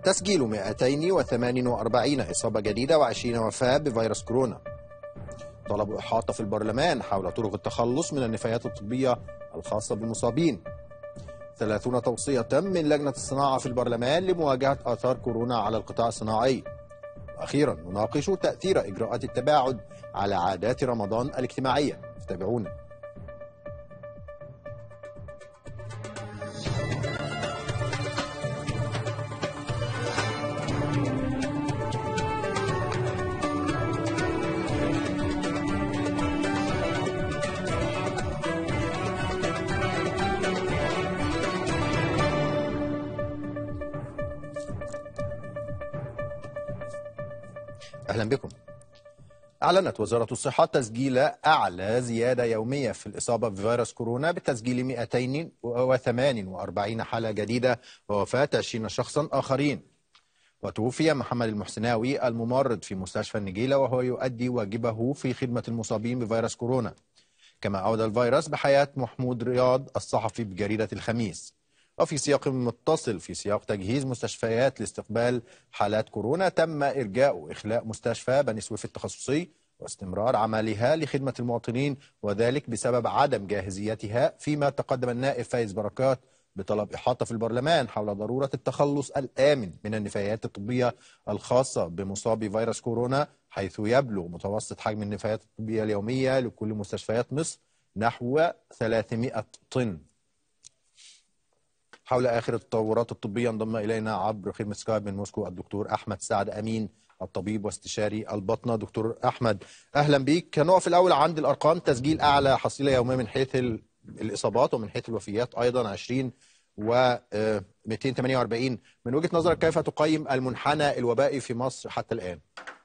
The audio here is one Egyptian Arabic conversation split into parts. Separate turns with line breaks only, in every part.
تسجيل 248 إصابة جديدة و20 وفاة بفيروس كورونا طلب إحاطة في البرلمان حول طرق التخلص من النفايات الطبية الخاصة بالمصابين 30 توصية من لجنة الصناعة في البرلمان لمواجهة آثار كورونا على القطاع الصناعي أخيرا نناقش تأثير إجراءات التباعد على عادات رمضان الاجتماعية تابعونا أهلا بكم أعلنت وزارة الصحة تسجيل أعلى زيادة يومية في الإصابة بفيروس كورونا بتسجيل 248 حالة جديدة ووفاة 20 شخصا آخرين وتوفي محمد المحسناوي الممرض في مستشفى النجيلة وهو يؤدي واجبه في خدمة المصابين بفيروس كورونا كما عود الفيروس بحياة محمود رياض الصحفي بجريدة الخميس وفي سياق متصل في سياق تجهيز مستشفيات لاستقبال حالات كورونا تم إرجاء إخلاء مستشفى بني سويف التخصصي واستمرار عملها لخدمة المواطنين وذلك بسبب عدم جاهزيتها فيما تقدم النائب فايز بركات بطلب إحاطة في البرلمان حول ضرورة التخلص الآمن من النفايات الطبية الخاصة بمصابي فيروس كورونا حيث يبلغ متوسط حجم النفايات الطبية اليومية لكل مستشفيات مصر نحو 300 طن حول آخر التطورات الطبية انضم إلينا عبر خدمة سكايب من موسكو الدكتور أحمد سعد أمين الطبيب واستشاري البطنة دكتور أحمد أهلا بيك هنقف الأول عند الأرقام تسجيل أعلى حصيلة يومية من حيث الإصابات ومن حيث الوفيات أيضا 20 و 248 من وجهة نظرك كيف تقيم المنحنى الوبائي في مصر حتى الآن؟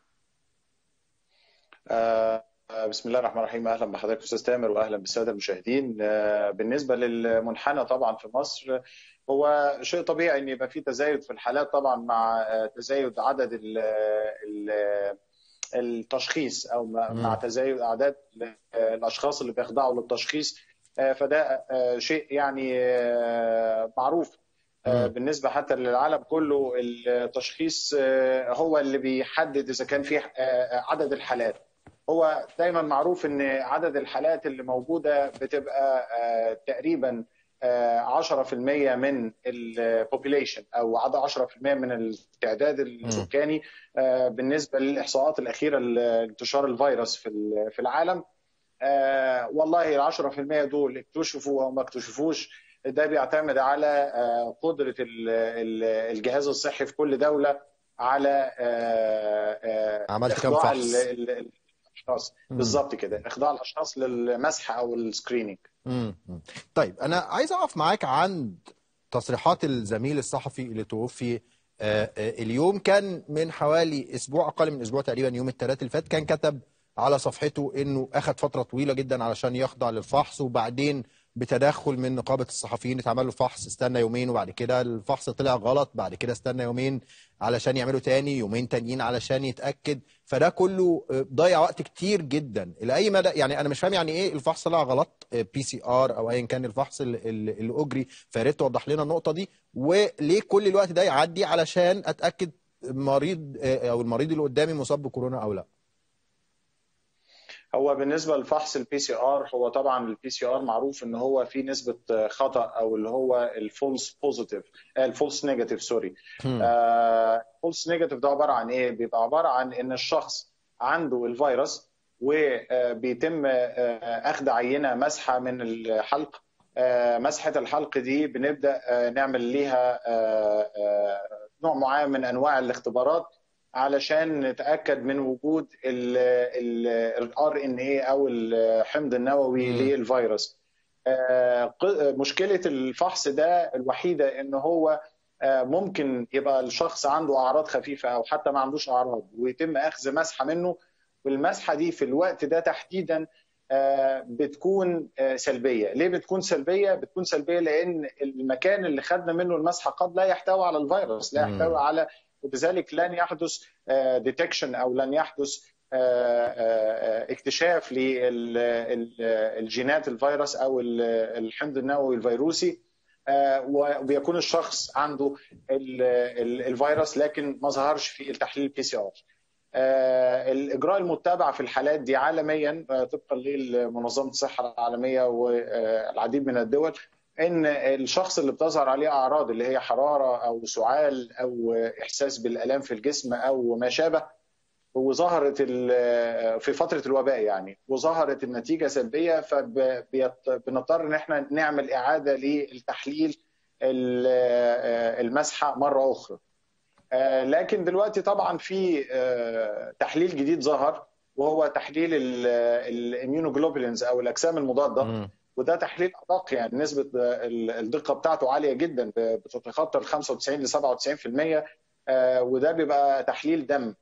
آه بسم الله الرحمن الرحيم اهلا بحضرتك استاذ تامر واهلا بالساده المشاهدين بالنسبه للمنحنى طبعا في مصر هو شيء طبيعي ان يبقى في تزايد في الحالات طبعا مع تزايد عدد ال ال التشخيص او مع تزايد اعداد الاشخاص اللي بيخضعوا للتشخيص فده شيء يعني معروف بالنسبه حتى للعالم كله التشخيص هو اللي بيحدد اذا كان في عدد الحالات هو دايما معروف ان عدد الحالات اللي موجوده بتبقى تقريبا 10% من البوبيليشن او عدد 10% من التعداد السكاني بالنسبه للاحصاءات الاخيره لانتشار الفيروس في في العالم والله ال 10% دول اكتشفوا او ما اكتشفوش ده بيعتمد على قدره الجهاز الصحي في كل دوله على
عملت كم فحص
الاشخاص بالظبط كده اخضاع الاشخاص للمسح او السكريننج
طيب انا عايز اقف معاك عند تصريحات الزميل الصحفي اللي توفي اليوم كان من حوالي اسبوع اقل من اسبوع تقريبا يوم الثلاث اللي فات كان كتب على صفحته انه اخذ فتره طويله جدا علشان يخضع للفحص وبعدين بتدخل من نقابه الصحفيين اتعمل له فحص استنى يومين وبعد كده الفحص طلع غلط بعد كده استنى يومين علشان يعملوا تاني يومين تانيين علشان يتاكد فده كله ضيع وقت كتير جدا الى اي مدى يعني انا مش فاهم يعني ايه الفحص طلع غلط بي سي ار او ايا كان الفحص اللي, اللي اجري فيا ريت توضح لنا النقطه دي وليه كل الوقت ده يعدي علشان اتاكد مريض او المريض اللي قدامي مصاب بكورونا او لا
هو بالنسبه لفحص البي سي ار هو طبعا البي سي ار معروف ان هو في نسبه خطا او اللي هو الفولس بوزيتيف الفولس نيجاتيف سوري الفولس نيجاتيف ده عباره عن ايه بيبقى عباره عن ان الشخص عنده الفيروس وبيتم اخذ عينه مسحه من الحلق مسحه الحلق دي بنبدا نعمل ليها نوع معين من انواع الاختبارات علشان نتاكد من وجود الار ان اي او الحمض النووي للفيروس مشكله الفحص ده الوحيده ان هو ممكن يبقى الشخص عنده اعراض خفيفه او حتى ما عندوش اعراض ويتم اخذ مسحه منه والمسحه دي في الوقت ده تحديدا بتكون سلبيه، ليه بتكون سلبيه؟ بتكون سلبيه لان المكان اللي خدنا منه المسحه قد لا يحتوي على الفيروس، لا يحتوي على وبذلك لن يحدث ديتكشن او لن يحدث اكتشاف للجينات الفيروس او الحمض النووي الفيروسي وبيكون الشخص عنده الفيروس لكن ما ظهرش في التحليل البي سي ار الاجراء المتبع في الحالات دي عالميا طبقا لمنظمه الصحه العالميه والعديد من الدول ان الشخص اللي بتظهر عليه اعراض اللي هي حراره او سعال او احساس بالالام في الجسم او ما شابه وظهرت في فتره الوباء يعني وظهرت النتيجه سلبيه فبنضطر ان احنا نعمل اعاده للتحليل المسحه مره اخرى. لكن دلوقتي طبعا في تحليل جديد ظهر وهو تحليل الاميونوجلوبولينز او الاجسام المضاده م. وده تحليل ادق يعني نسبه الدقه بتاعته عاليه جدا بتتخطى ال 95 ل 97% وده بيبقى تحليل دم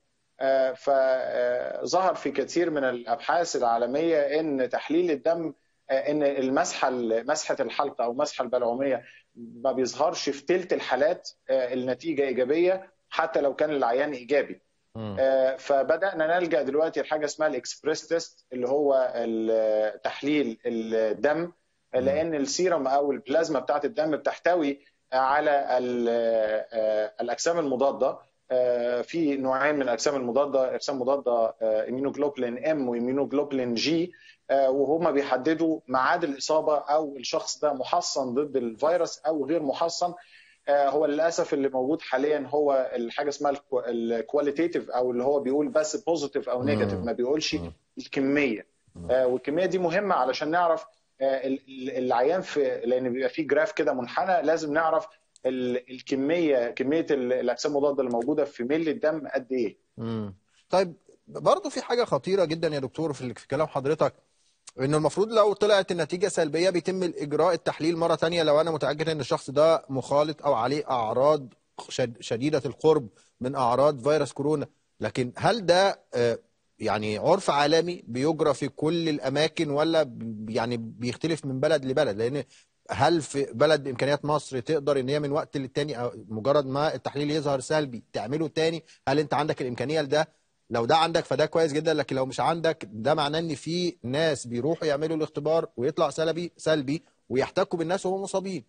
فظهر في كثير من الابحاث العالميه ان تحليل الدم ان المسحه مسحه الحلقه او مسحه البلعوميه ما بيظهرش في ثلث الحالات النتيجه ايجابيه حتى لو كان العيان ايجابي فبدانا نلجا دلوقتي لحاجه اسمها الاكسبريس تيست اللي هو تحليل الدم لان السيرم او البلازما بتاعت الدم بتحتوي على الاجسام المضاده في نوعين من الاجسام المضاده اجسام مضاده اميونوجلوبولين ام واميونوجلوبولين جي وهما بيحددوا ميعاد الاصابه او الشخص ده محصن ضد الفيروس او غير محصن هو للاسف اللي موجود حاليا هو الحاجه اسمها الكواليتيتيف او اللي هو بيقول بس بوزيتيف او نيجاتيف ما بيقولش الكميه والكميه دي مهمه علشان نعرف العيان في لان بيبقى في جراف كده منحنى لازم نعرف الكميه كميه الاجسام المضاده اللي موجوده في ملي الدم قد ايه
امم طيب برضه في حاجه خطيره جدا يا دكتور في كلام حضرتك انه المفروض لو طلعت النتيجه سلبيه بيتم اجراء التحليل مره ثانيه لو انا متاكد ان الشخص ده مخالط او عليه اعراض شديده القرب من اعراض فيروس كورونا لكن هل ده يعني عرف عالمي بيجرى في كل الاماكن ولا يعني بيختلف من بلد لبلد لان هل في بلد امكانيات مصر تقدر ان هي من وقت للتاني أو مجرد ما التحليل يظهر سلبي تعمله تاني هل انت عندك الامكانيه لده لو ده عندك فده كويس جدا لكن لو مش عندك ده معناه ان في ناس بيروحوا يعملوا الاختبار ويطلع سلبي سلبي ويحتكوا بالناس وهم مصابين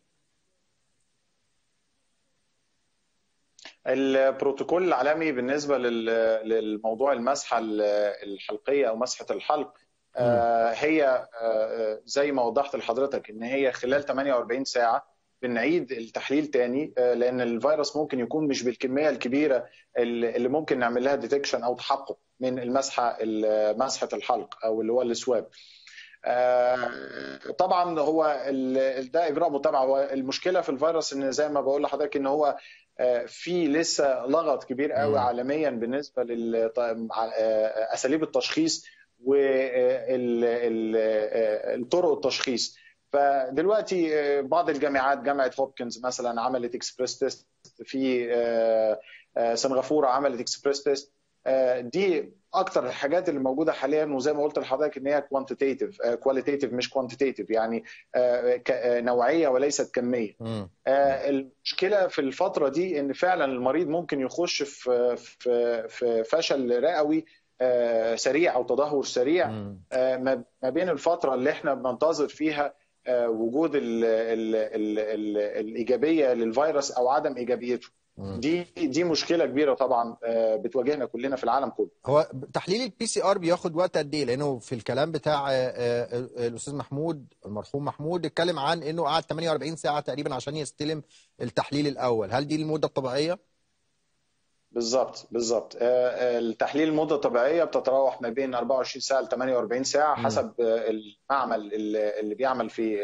البروتوكول العالمي بالنسبه للموضوع المسحه الحلقيه او مسحه الحلق هي زي ما وضحت لحضرتك ان هي خلال 48 ساعه بنعيد التحليل تاني لان الفيروس ممكن يكون مش بالكميه الكبيره اللي ممكن نعمل لها ديتكشن او تحقق من المسحه مسحه الحلق او اللي هو السواب طبعا هو ده اجراء متابعه المشكله في الفيروس ان زي ما بقول لحضرتك ان هو في لسه لغط كبير قوي عالميا بالنسبه لاساليب التشخيص والطرق التشخيص فدلوقتي بعض الجامعات جامعه هوبكنز مثلا عملت اكسبريس تيست في سنغافوره عملت اكسبريس تيست دي اكتر الحاجات اللي موجوده حاليا وزي ما قلت لحضرتك ان هي كوانتيتيف كواليتيتيف مش كوانتيتيف يعني نوعيه وليست كميه المشكله في الفتره دي ان فعلا المريض ممكن يخش في في في فشل رئوي سريع او تدهور سريع ما بين الفتره اللي احنا بننتظر فيها وجود ال ال ال ال الايجابيه للفيروس او عدم ايجابيته دي دي مشكله كبيره طبعا بتواجهنا كلنا في العالم كله
هو تحليل البي سي ار بياخد وقت قد ايه لانه في الكلام بتاع الاستاذ محمود المرحوم محمود اتكلم عن انه قعد 48 ساعه تقريبا عشان يستلم التحليل الاول هل دي المده الطبيعيه
بالظبط بالظبط التحليل المده الطبيعيه بتتراوح ما بين 24 ساعه ل 48 ساعه حسب المعمل اللي بيعمل في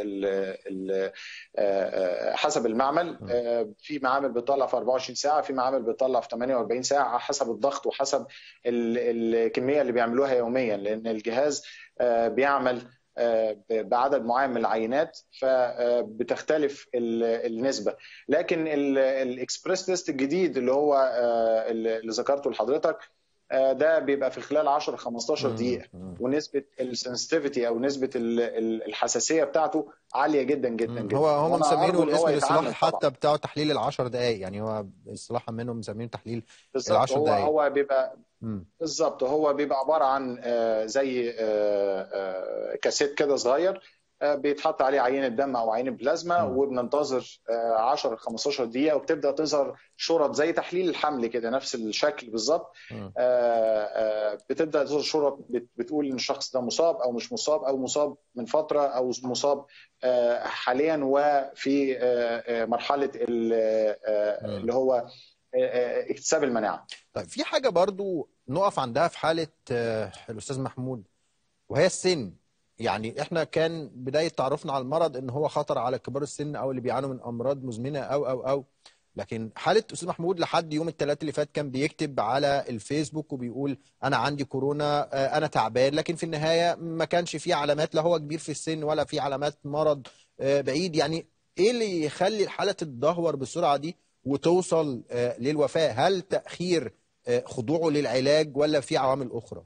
حسب المعمل في معامل بتطلع في 24 ساعه في معامل بتطلع في 48 ساعه حسب الضغط وحسب الكميه اللي بيعملوها يوميا لان الجهاز بيعمل بعدد معين من العينات فبتختلف النسبه لكن الاكسبريس تيست الجديد اللي هو اللي ذكرته لحضرتك ده بيبقى في خلال 10 15 دقيقه ونسبه السنسيتيفيتي او نسبه الحساسيه بتاعته عاليه جدا جدا جدا
هو هم مسمينه الاسم الاصطلاحي حتى بتاعه تحليل ال 10 دقائق يعني هو اصطلاحا منهم مسمينه تحليل ال 10 دقائق
هو هو بيبقى بالظبط هو بيبقى عباره عن زي كاسيت كده صغير بيتحط عليه عينه دم او عينه بلازما
مم.
وبننتظر 10 15 دقيقه وبتبدا تظهر شرط زي تحليل الحمل كده نفس الشكل بالظبط
مم.
آه، آه، بتبدا تظهر شرط بت- بتقول ان الشخص ده مصاب او مش مصاب او مصاب من فتره او مصاب آه، حاليا وفي آه، آه، مرحله ال- آه،
مم.
اللي هو آه، آه، اكتساب المناعه
طيب في حاجة برضو نقف عندها في حالة آه، الأستاذ محمود وهي السن يعني احنا كان بداية تعرفنا على المرض ان هو خطر على كبار السن او اللي بيعانوا من امراض مزمنة او او او لكن حالة أستاذ محمود لحد يوم الثلاث اللي فات كان بيكتب على الفيسبوك وبيقول أنا عندي كورونا آه، أنا تعبان لكن في النهاية ما كانش فيه علامات لا هو كبير في السن ولا في علامات مرض آه، بعيد يعني إيه اللي يخلي الحالة تتدهور بالسرعة دي وتوصل آه، للوفاة هل تأخير آه، خضوعه للعلاج ولا في عوامل أخرى؟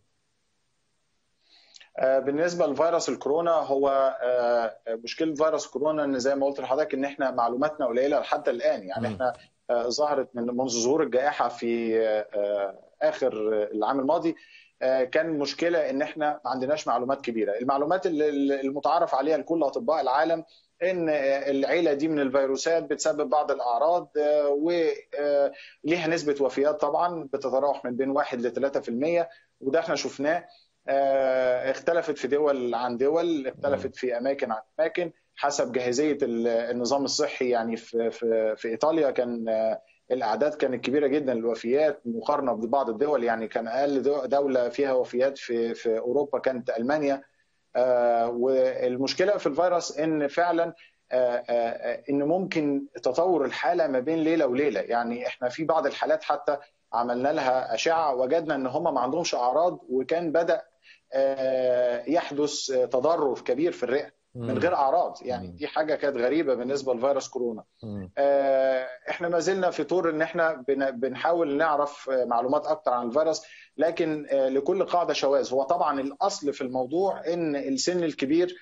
آه، بالنسبه لفيروس الكورونا هو آه، مشكله فيروس كورونا ان زي ما قلت لحضرتك ان احنا معلوماتنا قليله لحد الان يعني
مم.
احنا آه، ظهرت من منذ ظهور الجائحه في آه، اخر العام الماضي آه، كان مشكله ان احنا ما عندناش معلومات كبيره المعلومات اللي- المتعارف عليها لكل اطباء العالم ان آه، العيله دي من الفيروسات بتسبب بعض الاعراض وليها نسبه وفيات طبعا بتتراوح من بين 1 ل 3% وده احنا شفناه آه، اختلفت في دول عن دول اختلفت في اماكن عن اماكن حسب جاهزيه ال- النظام الصحي يعني في في في ايطاليا كان آه، الاعداد كانت كبيره جدا للوفيات مقارنه ببعض الدول يعني كان اقل دو- دوله فيها وفيات في في اوروبا كانت المانيا آه، والمشكله في الفيروس ان فعلا آه، آه، ان ممكن تطور الحاله ما بين ليله وليله يعني احنا في بعض الحالات حتى عملنا لها اشعه وجدنا ان هم ما عندهمش اعراض وكان بدا آه، يحدث تضرر كبير في الرئه من غير اعراض يعني
مم.
دي حاجه كانت غريبه بالنسبه لفيروس كورونا
مم.
آه، احنا ما زلنا في طور ان احنا بن- بنحاول نعرف آه، معلومات اكتر عن الفيروس لكن آه، لكل قاعده شواذ هو طبعا الاصل في الموضوع ان السن الكبير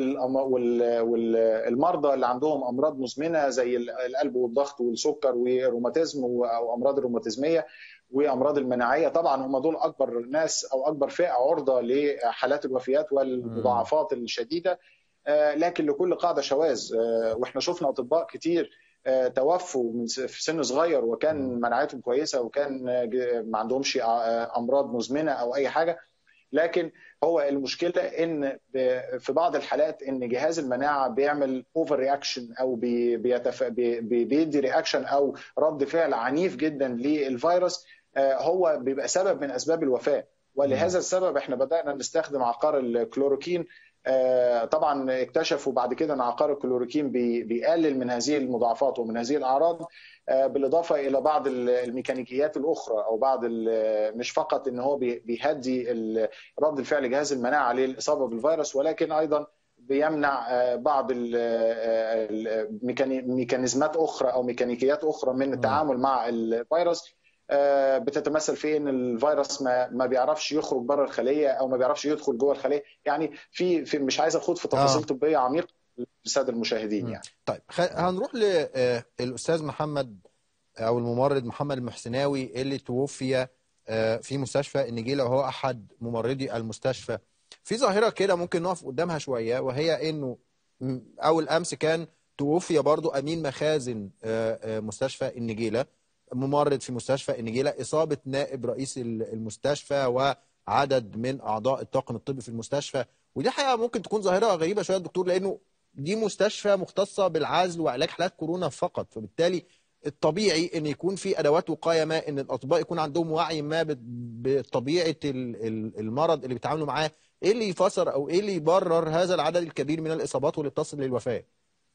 والمرضى اللي عندهم امراض مزمنه زي ال- القلب والضغط والسكر والروماتيزم و- او امراض الروماتيزميه وامراض المناعيه طبعا هم دول اكبر ناس او اكبر فئه عرضه لحالات الوفيات والمضاعفات الشديده آه، لكن لكل قاعده شواذ آه، واحنا شفنا اطباء كتير آه، توفوا من س- في سن صغير وكان مناعتهم كويسه وكان آه، ج- ما عندهمش آه، امراض مزمنه او اي حاجه لكن هو المشكله ان ب- في بعض الحالات ان جهاز المناعه بيعمل اوفر رياكشن او بي- بيتف... بي- بي- بيدي رياكشن او رد فعل عنيف جدا للفيروس آه، هو بيبقى سبب من اسباب الوفاه ولهذا السبب احنا بدانا نستخدم عقار الكلوروكين آه، طبعا اكتشفوا بعد كده ان عقار الكلوروكين بي- بيقلل من هذه المضاعفات ومن هذه الاعراض آه، بالاضافه الى بعض ال- الميكانيكيات الاخرى او بعض ال- مش فقط ان هو بي- بيهدي ال- رد الفعل جهاز المناعه للاصابه بالفيروس ولكن ايضا بيمنع آه، بعض ال- آه، الميكاني- ميكانيزمات اخرى او ميكانيكيات اخرى من التعامل مع الفيروس آه، بتتمثل في ان الفيروس ما ما بيعرفش يخرج بره الخليه او ما بيعرفش يدخل جوه الخليه يعني في في مش عايز اخوض في تفاصيل
آه.
طبيه عميقه للساده المشاهدين يعني
طيب خ... هنروح للأستاذ محمد أو الممرض محمد المحسناوي اللي توفي آه، في مستشفى النجيلة وهو أحد ممرضي المستشفى في ظاهرة كده ممكن نقف قدامها شوية وهي إنه م- أول أمس كان توفي برضو أمين مخازن آه، آه، مستشفى النجيلة ممرض في مستشفى النجيلة إصابة نائب رئيس ال- المستشفى وعدد من أعضاء الطاقم الطبي في المستشفى ودي حقيقة ممكن تكون ظاهرة غريبة شوية يا دكتور لأنه دي مستشفى مختصة بالعزل وعلاج حالات كورونا فقط فبالتالي الطبيعي ان يكون في ادوات وقايه ما ان الاطباء يكون عندهم وعي ما بت- بطبيعه ال- ال- المرض اللي بيتعاملوا معاه ايه اللي يفسر او ايه اللي يبرر هذا العدد الكبير من الاصابات واللي تصل للوفاه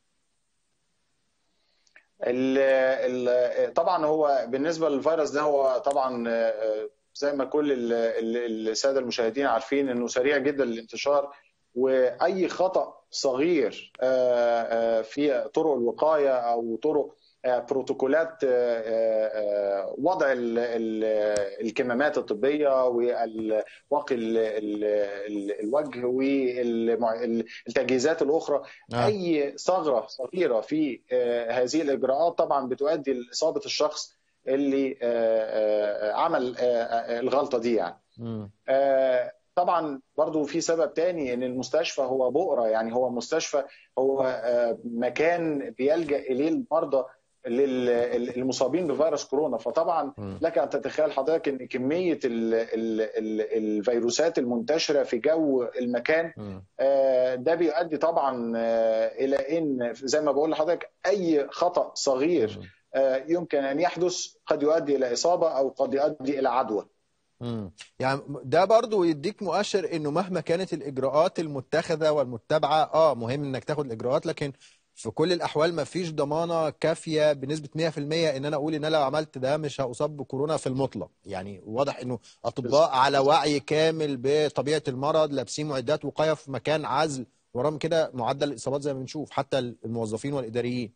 ال ال طبعا هو بالنسبه للفيروس ده هو طبعا آه، زي ما كل ال- ال- الساده المشاهدين عارفين انه سريع جدا الانتشار واي خطا صغير آه، آه، في طرق الوقايه او طرق آه، بروتوكولات آه، آه، وضع ال- ال- الكمامات الطبيه وواقي ال- ال- ال- الوجه والتجهيزات الاخرى
آه.
اي ثغره صغيره في آه، هذه الاجراءات طبعا بتؤدي لاصابه الشخص اللي آه، آه، عمل آه، آه، الغلطه دي يعني
مم.
آه، طبعا برضو برضو في سبب تاني ان المستشفى هو بؤره يعني هو مستشفى هو مكان بيلجا اليه المرضى للمصابين بفيروس كورونا فطبعا لك ان تتخيل حضرتك ان كميه ال ال ال الفيروسات المنتشره في جو المكان ده بيؤدي طبعا الى ان زي ما بقول لحضرتك اي خطا صغير يمكن ان يحدث قد يؤدي الى اصابه او قد يؤدي الى عدوى
امم يعني ده برضو يديك مؤشر انه مهما كانت الاجراءات المتخذه والمتبعه اه مهم انك تاخد الاجراءات لكن في كل الاحوال ما فيش ضمانه كافيه بنسبه 100% ان انا اقول ان انا لو عملت ده مش هاصاب بكورونا في المطلق يعني واضح انه اطباء على وعي كامل بطبيعه المرض لابسين معدات وقايه في مكان عزل ورغم كده معدل الاصابات زي ما بنشوف حتى الموظفين والاداريين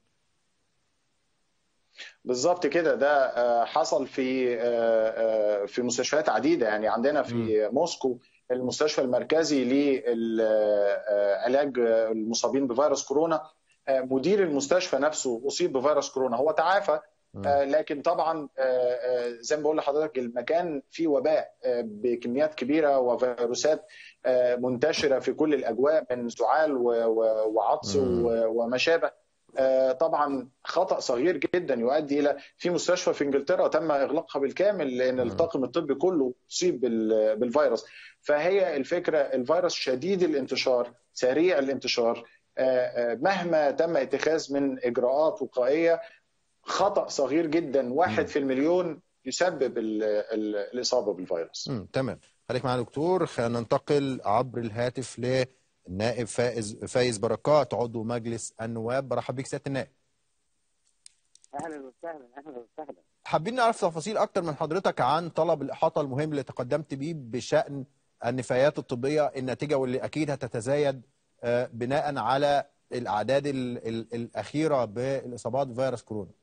بالظبط كده ده حصل في في مستشفيات عديده يعني عندنا في موسكو المستشفى المركزي لعلاج المصابين بفيروس كورونا مدير المستشفى نفسه اصيب بفيروس كورونا هو تعافى لكن طبعا زي ما بقول لحضرتك المكان فيه وباء بكميات كبيره وفيروسات منتشره في كل الاجواء من سعال وعطس وما شابه طبعا خطا صغير جدا يؤدي الى في مستشفى في انجلترا تم اغلاقها بالكامل لان الطاقم الطبي كله اصيب بالفيروس فهي الفكره الفيروس شديد الانتشار سريع الانتشار مهما تم اتخاذ من اجراءات وقائيه خطا صغير جدا واحد في المليون يسبب الاصابه بالفيروس.
امم تمام خليك معنا دكتور خلينا ننتقل عبر الهاتف للنائب فائز فايز بركات عضو مجلس النواب برحب بيك سياده النائب.
اهلا وسهلا اهلا وسهلا.
حابين نعرف تفاصيل اكتر من حضرتك عن طلب الاحاطه المهم اللي تقدمت بيه بشان النفايات الطبيه الناتجه واللي اكيد هتتزايد بناء على الاعداد ال ال الاخيره بالاصابات بفيروس كورونا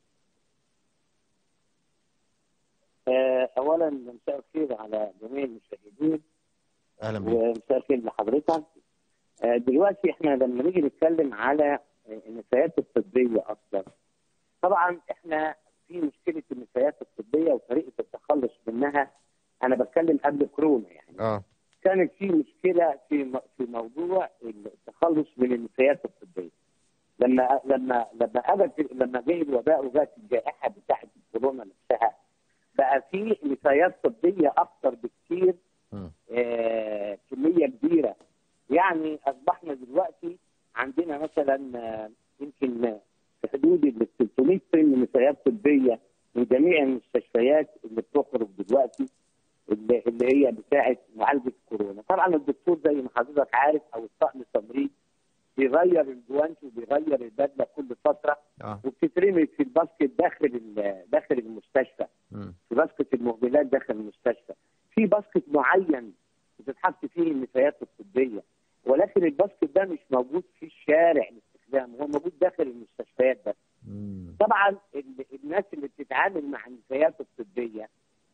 اولا مساء الخير على جميع المشاهدين
اهلا بيك
ومساء الخير لحضرتك دلوقتي احنا لما نيجي نتكلم على النفايات الطبيه اصلا طبعا احنا في مشكله النفايات الطبيه وطريقه التخلص منها انا بتكلم قبل كورونا يعني
اه
كانت في مشكله في في موضوع التخلص من النفايات الطبيه. لما لما لما اجت لما جه الوباء وجات الجائحه بتاعه الكورونا نفسها بقى في نفايات طبيه اكثر بكثير آه كميه كبيره يعني اصبحنا دلوقتي عندنا مثلا آه يمكن في حدود ال 300 طن نفايات طبيه من جميع المستشفيات اللي بتخرج دلوقتي اللي, اللي هي بتاعه معالجه كورونا، طبعا الدكتور زي ما حضرتك عارف او الطاقم التمريض بيغير الجوانت وبيغير البدله كل فتره
آه.
وبتترمي في الباسكت داخل داخل المستشفى
م.
في باسكت المهملات داخل المستشفى في باسكت معين بتتحط فيه النفايات الطبيه ولكن الباسكت ده مش موجود في الشارع لاستخدامه هو موجود داخل المستشفيات بس
م.
طبعا الناس اللي بتتعامل مع النفايات الطبيه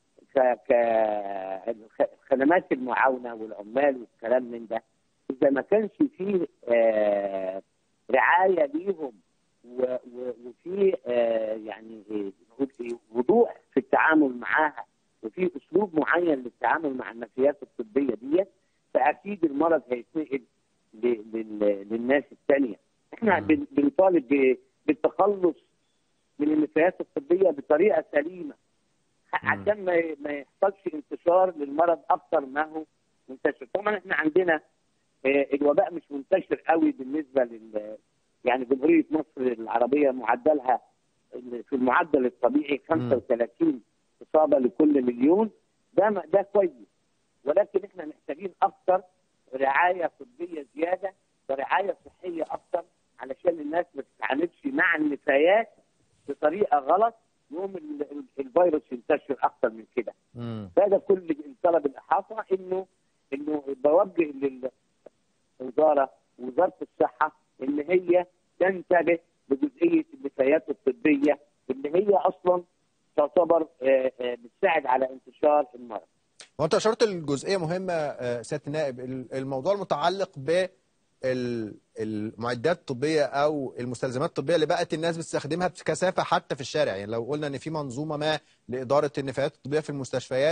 كخدمات المعاونه والعمال والكلام من ده اذا ما كانش فيه آه رعايه ليهم وفي آه يعني وضوح في التعامل معاها وفي اسلوب معين للتعامل مع النفسيات الطبيه ديت فاكيد المرض هيتنقل للناس الثانيه احنا بنطالب بالتخلص من النفايات الطبيه بطريقه سليمه عشان ما ما يحصلش انتشار للمرض اكثر ما هو منتشر طبعا احنا عندنا الوباء مش منتشر قوي بالنسبه لل يعني جمهوريه مصر العربيه معدلها في المعدل الطبيعي 35 اصابه لكل مليون ده ده كويس ولكن احنا محتاجين اكثر رعايه طبيه زياده ورعايه صحيه اكثر علشان الناس ما تتعاملش مع النفايات بطريقه غلط يوم الفيروس ينتشر اكثر من كده. هذا كل طلب الاحاطه انه انه بوجه للوزاره وزاره الصحه ان هي تنتبه لجزئيه النفايات الطبيه اللي هي اصلا تعتبر بتساعد على انتشار المرض.
وانت اشرت لجزئيه مهمه سياده النائب الموضوع المتعلق ب المعدات الطبيه او المستلزمات الطبيه اللي بقت الناس بتستخدمها بكثافه حتى في الشارع يعني لو قلنا ان في منظومه ما لاداره النفايات الطبيه في المستشفيات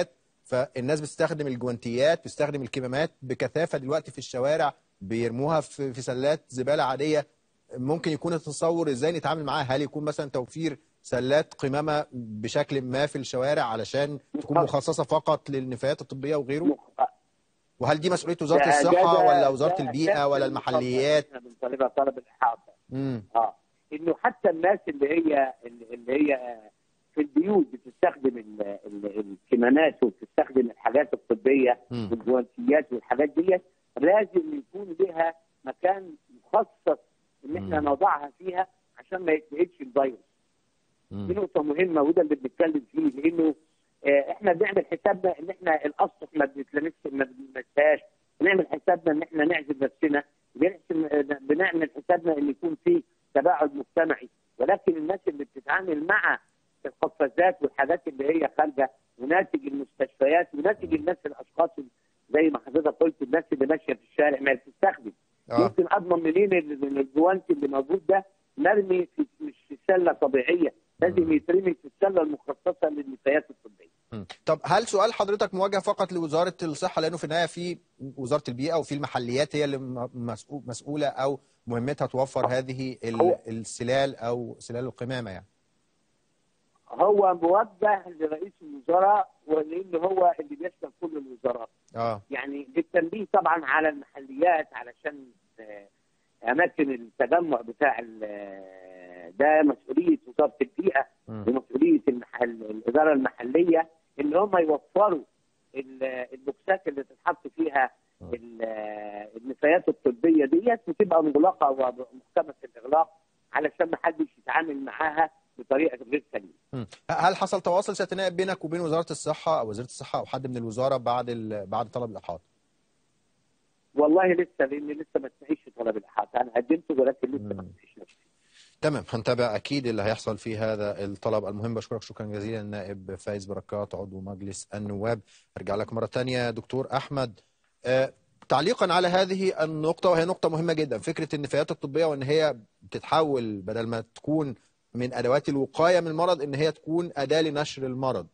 فالناس بتستخدم الجوانتيات بتستخدم الكمامات بكثافه دلوقتي في الشوارع بيرموها في في سلات زباله عاديه ممكن يكون التصور ازاي نتعامل معاها هل يكون مثلا توفير سلات قمامه بشكل ما في الشوارع علشان تكون مخصصه فقط للنفايات الطبيه وغيره وهل دي مسؤوليه وزاره
ده- ده-
الصحه
ده-
ولا وزاره
ده
البيئه
أساس
ولا
المطالبة.
المحليات
احنا بنطالبها طلب الاحاطه
امم
اه انه حتى الناس اللي هي اللي هي في البيوت بتستخدم ال- ال- الكمامات وبتستخدم الحاجات الطبيه
مم.
والجوانتيات والحاجات ديت لازم يكون لها مكان مخصص ان احنا
مم.
نضعها فيها عشان ما يتنقلش الفيروس دي نقطة مهمة وده اللي بنتكلم فيه لأنه آه، احنا بنعمل حسابنا ان احنا الاسطح ما بنتلمسش ما بنلمسهاش بنعمل حسابنا ان احنا نعزل نفسنا بنحسن- آه، بنعمل حسابنا ان يكون في تباعد مجتمعي ولكن الناس اللي بتتعامل مع القفازات والحاجات اللي هي خارجه وناتج المستشفيات وناتج الناس الاشخاص زي ما حضرتك قلت الناس اللي ماشيه في الشارع ما بتستخدم
اه
ممكن اضمن منين ال- ان الجوانتي اللي موجود ده مرمي في مش في سله طبيعيه لازم يترمي في السله المخصصه للنفايات الطبيه
مم. طب هل سؤال حضرتك موجه فقط لوزاره الصحه لانه في النهايه في وزاره البيئه وفي المحليات هي اللي م- مسؤو- مسؤوله او مهمتها توفر هذه ال-
هو-
السلال او سلال القمامه يعني
هو موجه لرئيس الوزراء ولان هو اللي بيشمل كل الوزارات
اه
يعني بالتنبيه طبعا على المحليات علشان آه، اماكن التجمع بتاع ال- آه، ده مسؤوليه وزاره البيئه
مم.
ومسؤوليه المحل الاداره المحليه ان هم يوفروا ال- البوكسات اللي تتحط فيها ال- النفايات الطبيه ديت وتبقى مغلقه ومحكمه الاغلاق علشان ما حدش يتعامل معاها بطريقه غير سليمه.
مم. هل حصل تواصل سياده النائب بينك وبين وزاره الصحه او وزيره الصحه او حد من الوزاره بعد ال- بعد طلب الاحاطه
والله لسه لان لسه ما تناقش طلب الاحاطه انا قدمته ولكن لسه ما
مم.
تناقش نفسي.
تمام هنتابع اكيد اللي هيحصل في هذا الطلب المهم بشكرك شكرا جزيلا النائب فايز بركات عضو مجلس النواب ارجع لك مره ثانيه دكتور احمد آه، تعليقا على هذه النقطه وهي نقطه مهمه جدا فكره النفايات الطبيه وان هي بتتحول بدل ما تكون من ادوات الوقايه من المرض ان هي تكون اداه لنشر المرض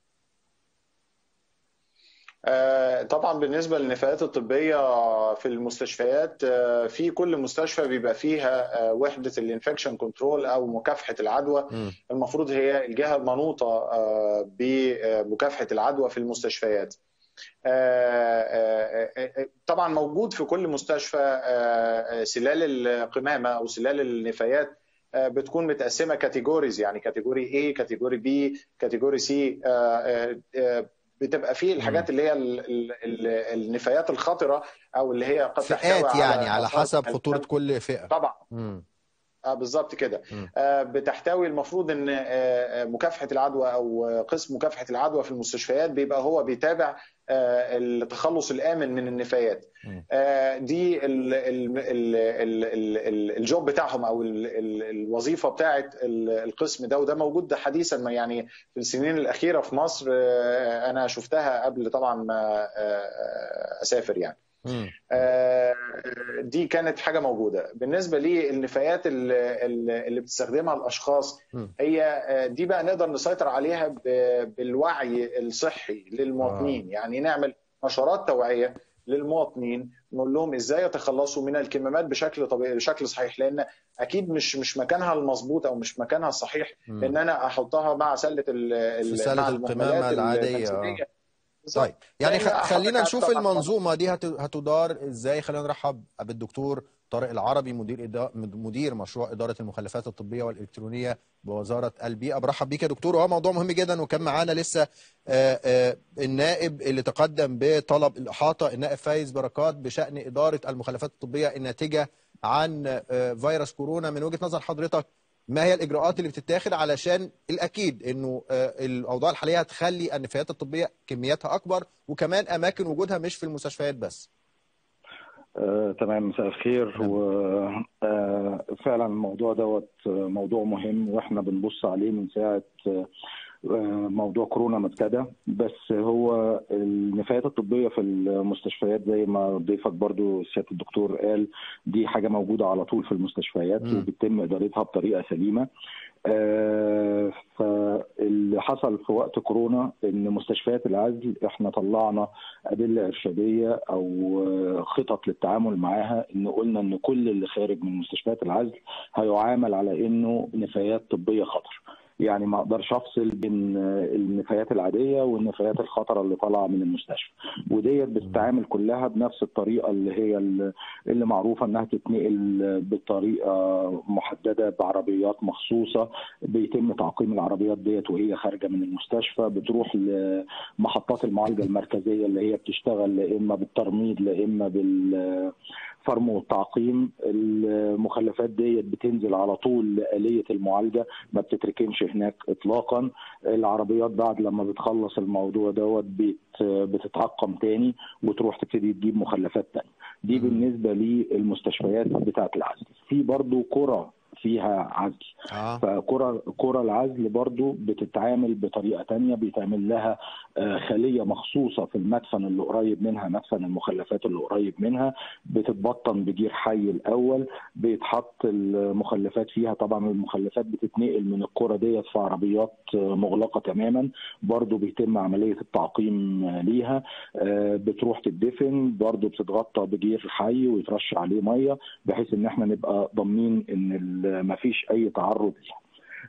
آه، طبعا بالنسبه للنفايات الطبيه في المستشفيات آه، في كل مستشفى بيبقى فيها آه، وحده الانفكشن كنترول او مكافحه العدوى
مم.
المفروض هي الجهه المنوطه آه، بمكافحه العدوى في المستشفيات آه، آه، آه، طبعا موجود في كل مستشفى آه، آه، سلال القمامه او سلال النفايات آه، بتكون متقسمه كاتيجوريز يعني كاتيجوري A كاتيجوري B كاتيجوري C آه، آه، آه، بتبقى فيه الحاجات اللي هي ال- ال- ال- النفايات الخطره او اللي هي قد تحتوي
فئات يعني على
آثار
حسب خطوره كل فئه
طبعا
مم.
اه بالظبط كده
مم.
آه، بتحتوي المفروض ان آه، آه، مكافحه العدوى او آه، قسم مكافحه العدوى في المستشفيات بيبقى هو بيتابع آه، التخلص الامن من النفايات
مم.
آه، دي ال- ال- ال- ال- ال- ال- الجوب بتاعهم او ال- ال- الوظيفه بتاعت ال- القسم ده وده موجود حديثا ما يعني في السنين الاخيره في مصر آه، انا شفتها قبل طبعا ما آه، اسافر يعني
مم.
آه، دي كانت حاجه موجوده بالنسبه للنفايات ال- ال- اللي بتستخدمها الاشخاص
مم.
هي آه، دي بقى نقدر نسيطر عليها ب- بالوعي الصحي للمواطنين يعني نعمل نشرات توعيه للمواطنين نقول لهم ازاي يتخلصوا من الكمامات بشكل طبيعي بشكل صحيح لان اكيد مش مش مكانها المظبوط او مش مكانها الصحيح
مم.
ان انا احطها مع سله ال- ال-
سلة
مع
القمامة
المهملات
العادية،
البنزينية. بالظبط.
طيب يعني
لأن
خ- خلينا
أحط-
نشوف المنظومه دي هت- هتدار ازاي خلينا نرحب بالدكتور طارق العربي مدير إدا- مدير مشروع اداره المخلفات الطبيه والالكترونيه بوزاره البيئه برحب بيك يا دكتور وهو موضوع مهم جدا وكان معانا لسه آه، آه، النائب اللي تقدم بطلب الاحاطه النائب فايز بركات بشان اداره المخلفات الطبيه الناتجه عن آه، فيروس كورونا من وجهه نظر حضرتك ما هي الاجراءات اللي بتتاخد علشان الاكيد انه آه، الاوضاع الحاليه هتخلي النفايات الطبيه كمياتها اكبر وكمان اماكن وجودها مش في المستشفيات بس
آه، تمام مساء الخير
تمام.
وفعلا الموضوع دوت آه، موضوع مهم واحنا بنبص عليه من ساعه آه، موضوع كورونا ما ابتدى بس هو النفايات الطبيه في المستشفيات زي ما ضيفك برضو سياده الدكتور قال دي حاجه موجوده على طول في المستشفيات
مم.
وبيتم ادارتها بطريقه سليمه آه، فاللي حصل في وقت كورونا ان مستشفيات العزل احنا طلعنا ادله ارشاديه او آه، خطط للتعامل معاها ان قلنا ان كل اللي خارج من مستشفيات العزل هيعامل على انه نفايات طبيه خطر يعني ما اقدرش افصل بين آه، النفايات العاديه والنفايات الخطره اللي طالعه من المستشفى وديت بتتعامل كلها بنفس الطريقه اللي هي ال- اللي معروفه انها تتنقل بطريقه محدده بعربيات مخصوصه بيتم تعقيم العربيات ديت وهي خارجه من المستشفى بتروح لمحطات المعالجه المركزيه اللي هي بتشتغل لا اما بالترميد لا اما بالفرم والتعقيم المخلفات ديت بتنزل على طول لآلية المعالجة ما بتتركنش هناك إطلاقا العربيات بعد لما بتخلص الموضوع دوت بت- بتتعقم تاني وتروح تبتدي تجيب مخلفات تانية دي
مم.
بالنسبة للمستشفيات بتاعة العزل في برضو قرى فيها عزل
اه
فكرة كرة العزل برضو بتتعامل بطريقة تانية بيتعمل لها آه، خلية مخصوصة في المدفن اللي قريب منها مدفن المخلفات اللي قريب منها بتتبطن بجير حي الأول بيتحط المخلفات فيها طبعا المخلفات بتتنقل من الكرة ديت في عربيات آه، مغلقة تماما برضو بيتم عملية التعقيم آه، ليها آه، بتروح تدفن برضو بتتغطى بجير حي ويترش عليه مية بحيث ان احنا نبقى ضامنين ان ال- مفيش اي تعرض ليها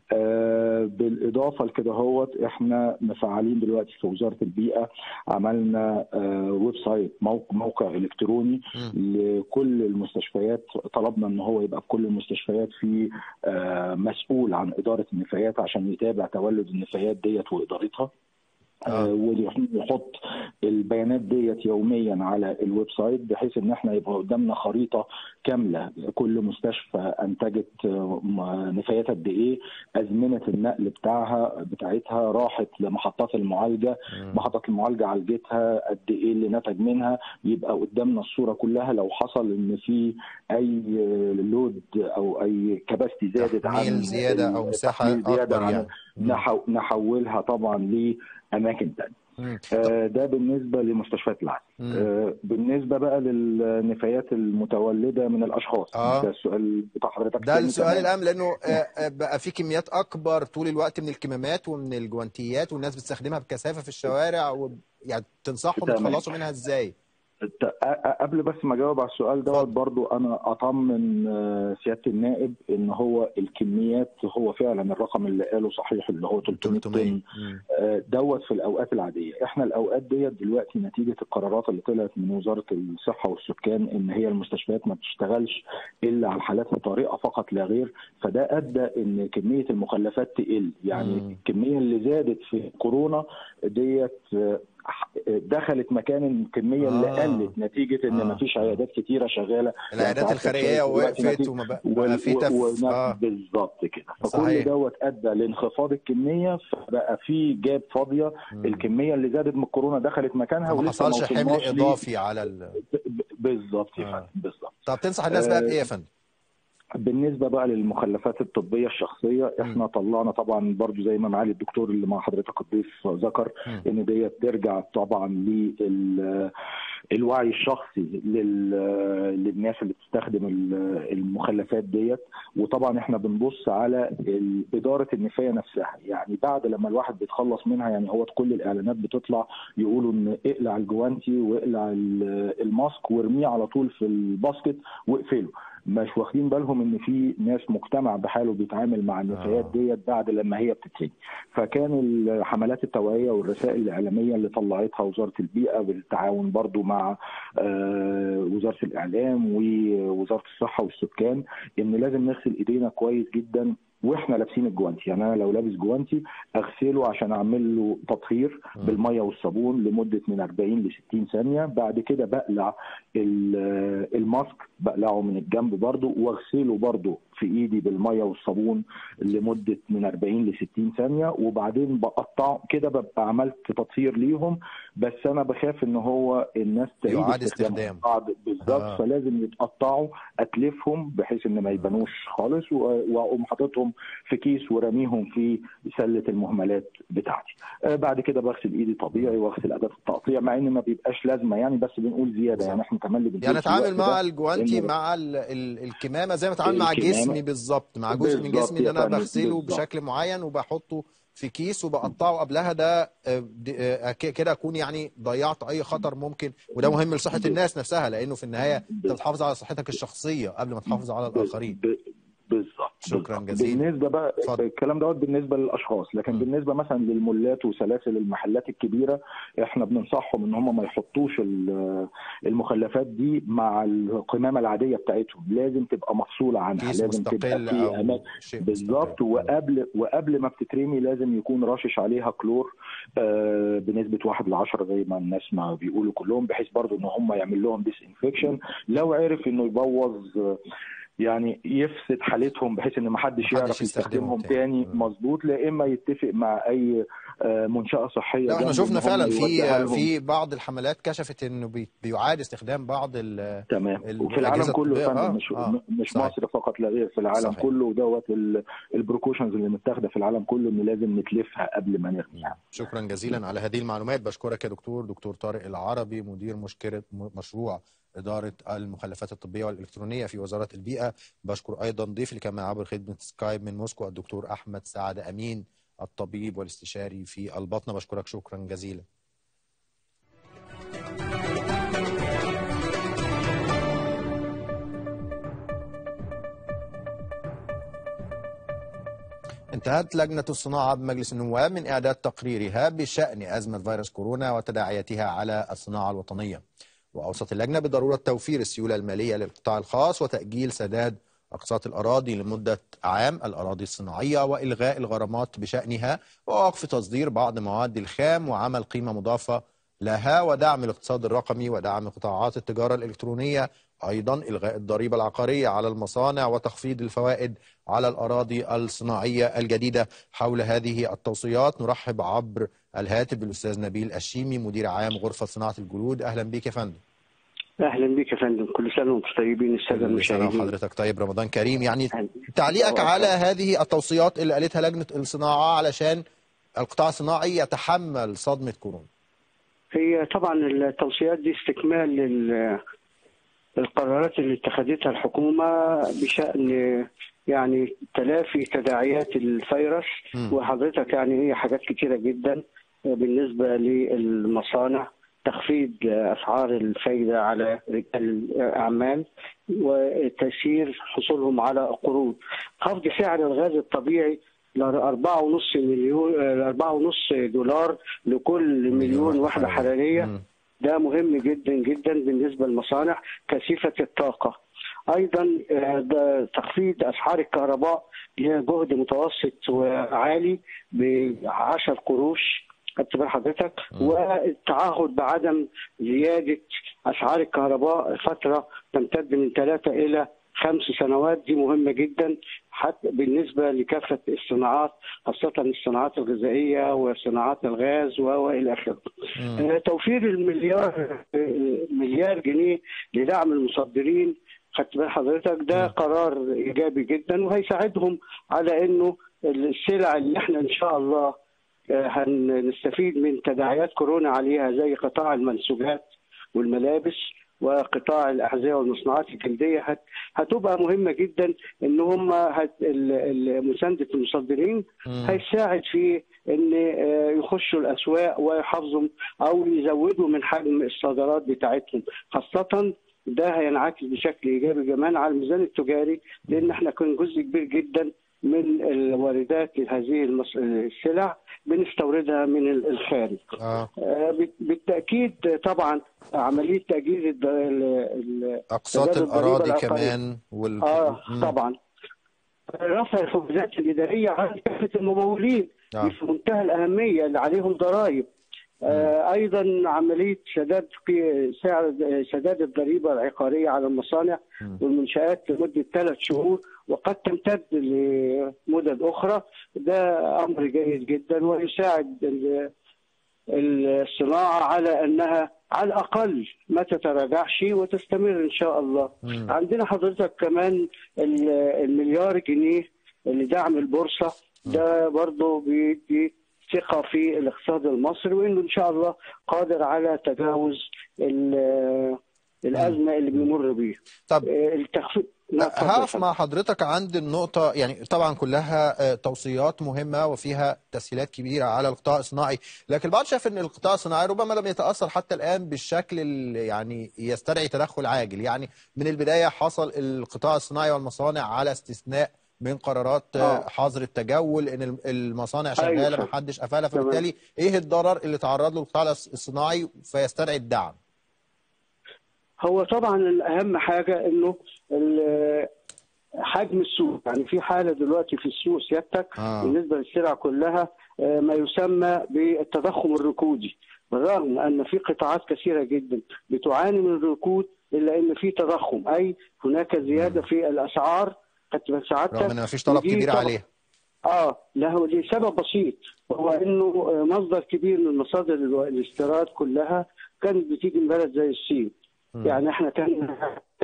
آه، بالاضافه لكده هوت احنا مفعلين دلوقتي في وزاره البيئه عملنا آه، ويب سايت موقع, موقع الكتروني
مم.
لكل المستشفيات طلبنا ان هو يبقى في كل المستشفيات في آه، مسؤول عن اداره النفايات عشان يتابع تولد النفايات ديت وادارتها
آه.
آه، ويحط البيانات ديت يوميا على الويب سايت بحيث ان احنا يبقى قدامنا خريطه كامله كل مستشفى انتجت آه، م- نفايات قد ايه ازمنه النقل بتاعها بتاعتها راحت لمحطات المعالجه
مم.
محطات المعالجه عالجتها قد ايه اللي نتج منها يبقى قدامنا الصوره كلها لو حصل ان في اي لود او اي كباستي زادت عن
تحميل زياده او
ال-
مساحه
تحميل زيادة
اكبر
عن-
يعني مم.
نحو- نحولها طبعا لاماكن تانية
مم.
آه، ده بالنسبه لمستشفيات العزل
مم.
آه، بالنسبه بقى للنفايات المتولده من الاشخاص
آه.
ده السؤال بتاع حضرتك
ده
تاني
السؤال
كمان.
الأهم لأنه آه، آه، بقى في كميات أكبر طول الوقت من الكمامات ومن الجوانتيات والناس بتستخدمها بكثافة في الشوارع و... يعني تنصحهم
تمام.
يتخلصوا منها إزاي؟
ت- أ- أ- قبل بس ما اجاوب على السؤال دوت
اتفضل.
برضو انا اطمن آه، سياده النائب ان هو الكميات هو فعلا الرقم اللي قاله صحيح اللي هو 300
300
طن
مم.
آه، دوت في الاوقات العاديه احنا الاوقات ديت دلوقتي نتيجه القرارات اللي طلعت من وزاره الصحه والسكان ان هي المستشفيات ما بتشتغلش الا على الحالات الطارئه فقط لا غير فده ادى ان كميه المخلفات تقل يعني
مم.
الكميه اللي زادت في كورونا ديت آه، دخلت مكان الكميه اللي
آه.
قلت نتيجه ان
آه.
ما فيش عيادات كتيره شغاله
العيادات
يعني
الخارجية
ساعات دلوقتي
وقفت
نتيجة-
وما بقى,
وال-
بقى في
و-
تف
ونفس-
آه.
بالظبط كده فكل
صحيح.
دوت ادى لانخفاض الكميه فبقى في جاب فاضيه
مم.
الكميه اللي زادت من الكورونا دخلت مكانها
ما
ولسه
حصلش حمل
وصلناش ليه.
إضافي على ال...
ب- بالظبط يا
آه.
فندم بالظبط
طب تنصح الناس بقى
آه،
بإيه يا فندم؟
بالنسبه بقى للمخلفات الطبيه الشخصيه احنا طلعنا طبعا برضو زي ما معالي الدكتور اللي مع حضرتك الضيف ذكر
مم.
ان ديت ترجع طبعا لل الوعي الشخصي لل... للناس اللي بتستخدم ال- المخلفات ديت وطبعا احنا بنبص على ال- اداره النفايه نفسها يعني بعد لما الواحد بيتخلص منها يعني هو كل الاعلانات بتطلع يقولوا ان اقلع الجوانتي واقلع ال- الماسك وارميه على طول في الباسكت واقفله مش واخدين بالهم ان في ناس مجتمع بحاله بيتعامل مع النفايات
آه.
ديت بعد لما هي بتتسجن فكان ال- حملات التوعيه والرسائل الاعلاميه اللي طلعتها وزاره البيئه بالتعاون برضو مع آه، وزاره الاعلام ووزاره الصحه والسكان ان لازم نغسل ايدينا كويس جدا واحنا لابسين الجوانتي يعني انا لو لابس جوانتي اغسله عشان اعمل له تطهير
مم.
بالميه والصابون لمده من 40 ل 60 ثانيه بعد كده بقلع ال- الماسك بقلعه من الجنب برضو واغسله برضو في ايدي بالميه والصابون لمده من 40 ل 60 ثانيه وبعدين بقطع كده ببقى عملت تطهير ليهم بس انا بخاف ان هو الناس تعيد
يعاد
استخدامهم
استخدام.
بعد بالظبط
آه.
آه. فلازم يتقطعوا اتلفهم بحيث ان ما يبانوش خالص و- واقوم حاططهم في كيس ورميهم في سله المهملات بتاعتي آه بعد كده بغسل ايدي طبيعي واغسل اداه التقطيع مع ان ما بيبقاش لازمه يعني بس بنقول زياده
صح.
يعني احنا كمان اللي بنقول
يعني
في
اتعامل
الوقت
مع
ده
الجوانتي
إنه-
مع ال- ال- الكمامه زي ما اتعامل مع
الكمامة.
جسمي بالظبط مع جزء من
بالظبط
جسمي اللي
يا
انا
فندم،
بغسله
بالظبط.
بشكل معين وبحطه في كيس وبقطعه قبلها ده آه، د- آه، ك- كده اكون يعني ضيعت اي خطر ممكن وده مهم لصحه الناس نفسها لانه في النهايه انت بتحافظ على صحتك الشخصيه قبل ما تحافظ على الاخرين
ب- بالظبط
شكراً
بالظبط.
جزيلاً.
بالنسبه بقى
اتفضل.
الكلام دوت بالنسبه للاشخاص لكن
م.
بالنسبه مثلا للمولات وسلاسل المحلات الكبيره احنا بننصحهم ان هم ما يحطوش ال- المخلفات دي مع القمامه العاديه بتاعتهم لازم تبقى مفصوله عنها
كيس
لازم تبقى
مستقل
في
او
أماكن
شيء
بالظبط
مستقل.
وقبل وقبل ما بتترمي لازم يكون راشش عليها كلور آه، بنسبه 1 ل 10 زي ما الناس ما بيقولوا كلهم بحيث برضو ان هم يعمل لهم ديس انفكشن لو عرف انه يبوظ آه، يعني يفسد حالتهم بحيث ان ما حدش
محدش
يعرف
يستخدمهم
يستخدمهم
تاني.
تاني
مم.
مظبوط لا اما يتفق مع اي آه، منشاه صحيه
لا احنا
جنبه
شفنا
إن هم
فعلا في
يوديها لهم.
في بعض الحملات كشفت انه بي- بيعاد استخدام بعض ال
تمام
ال-
وفي العالم
الأجهزة
كله يا
الطبية.
فندم
آه،
مش
آه،
مش
صحيح.
مصر فقط لا غير في العالم
صحيح.
كله دوت البروكوشنز اللي متاخده في العالم كله ان لازم نتلفها قبل ما نرميها
شكرا جزيلا على هذه المعلومات بشكرك يا دكتور دكتور طارق العربي مدير مشكلة مشروع إدارة المخلفات الطبية والإلكترونية في وزارة البيئة بشكر أيضا ضيفي اللي كان معي عبر خدمة سكايب من موسكو الدكتور أحمد سعد أمين الطبيب والاستشاري في البطنة بشكرك شكرا جزيلا انتهت لجنة الصناعة بمجلس النواب من إعداد تقريرها بشأن أزمة فيروس كورونا وتداعياتها على الصناعة الوطنية وأوصت اللجنة بضرورة توفير السيولة المالية للقطاع الخاص وتأجيل سداد أقساط الأراضي لمدة عام الأراضي الصناعية وإلغاء الغرامات بشأنها ووقف تصدير بعض مواد الخام وعمل قيمة مضافة لها ودعم الاقتصاد الرقمي ودعم قطاعات التجارة الإلكترونية أيضا إلغاء الضريبة العقارية على المصانع وتخفيض الفوائد على الأراضي الصناعية الجديدة حول هذه التوصيات نرحب عبر الهاتف بالأستاذ نبيل الشيمي مدير عام غرفة صناعة الجلود أهلا بك يا فندم
اهلا بك يا فندم كل سنه وانتم طيبين الساده
كل سنة
المشاهدين
وحضرتك طيب رمضان كريم يعني
أهلا.
تعليقك
الله
على
يسلمك.
هذه التوصيات اللي قالتها لجنة الصناعة علشان القطاع الصناعي يتحمل صدمة كورونا
هي طبعا التوصيات دي استكمال لل- القرارات اللي اتخذتها الحكومه بشان يعني تلافي تداعيات الفيروس
مم.
وحضرتك يعني هي حاجات كتيره جدا بالنسبه للمصانع تخفيض اسعار الفايده على رجال الاعمال وتيسير حصولهم على قروض خفض سعر الغاز الطبيعي ل 4.5 مليون 4.5 دولار لكل مليون وحده حراريه
مم.
ده مهم جدا جدا بالنسبه للمصانع كثيفه الطاقه. ايضا آه، ده تخفيض اسعار الكهرباء لها جهد متوسط وعالي ب 10 قروش خدت بال حضرتك والتعهد بعدم زياده اسعار الكهرباء فتره تمتد من ثلاثه الى خمس سنوات دي مهمه جدا حتى بالنسبه لكافه الصناعات خاصه الصناعات الغذائيه وصناعات الغاز والى اخره.
مم.
آه، توفير المليار آه، مليار جنيه لدعم المصدرين خدت بال حضرتك ده
مم.
قرار ايجابي جدا وهيساعدهم على انه السلع اللي احنا ان شاء الله آه، هنستفيد من تداعيات كورونا عليها زي قطاع المنسوجات والملابس وقطاع الاحذيه والمصنوعات الجلديه هت- هتبقى مهمه جدا ان هم هت- ال- ال- مسانده المصدرين
مم.
هيساعد في ان آه، يخشوا الاسواق ويحافظوا او يزودوا من حجم الصادرات بتاعتهم خاصه ده هينعكس بشكل ايجابي كمان على الميزان التجاري لان احنا كان جزء كبير جدا من الواردات لهذه المص- السلع بنستوردها من ال- الخارج.
آه.
آه، بت- بالتاكيد طبعا عمليه تاجيل الد- ال- ال-
أقساط
سداد الضريبة
الأراضي
العقارية.
كمان وال...
اه
مم.
طبعا رفع الحجوزات الاداريه عن كافه الممولين
آه.
دي في منتهى الاهميه اللي عليهم ضرائب آه، ايضا عمليه سداد قي- سعر سداد الضريبه العقاريه على المصانع
مم.
والمنشات لمده ثلاث شهور وقد تمتد لمدد اخرى ده امر جيد جدا ويساعد ال- الصناعه على انها على الاقل ما تتراجعش وتستمر ان شاء الله.
مم.
عندنا حضرتك كمان ال- المليار جنيه لدعم البورصه ده برضه بيدي ثقه في الاقتصاد المصري وانه ان شاء الله قادر على تجاوز ال- الازمه اللي بيمر بيها.
طب
التخفيض نعم، اتفضل يا
هقف
فندم.
مع حضرتك عند النقطة يعني طبعا كلها آه، توصيات مهمة وفيها تسهيلات كبيرة على القطاع الصناعي لكن البعض شايف ان القطاع الصناعي ربما لم يتأثر حتى الآن بالشكل اللي يعني يستدعي تدخل عاجل يعني من البداية حصل القطاع الصناعي والمصانع على استثناء من قرارات آه،
آه.
حظر التجول ان الم- المصانع
أيوة
شغالة
فعلا.
محدش قفلها
تمام.
فبالتالي ايه الضرر اللي تعرض له القطاع الصناعي فيستدعي الدعم
هو طبعا اهم حاجه انه ال- حجم السوق يعني في حاله دلوقتي في السوق سيادتك
آه.
بالنسبه للسلع كلها آه، ما يسمى بالتضخم الركودي بالرغم ان في قطاعات كثيره جدا بتعاني من الركود الا ان في تضخم اي هناك زياده في الاسعار قد
رغم
سعادتك
ان مفيش طلب
ودي
كبير
طبعاً-
عليها
اه له لسبب بسيط وهو انه مصدر كبير من مصادر الو- الاستيراد كلها كانت بتيجي من بلد زي الصين
مم.
يعني احنا كان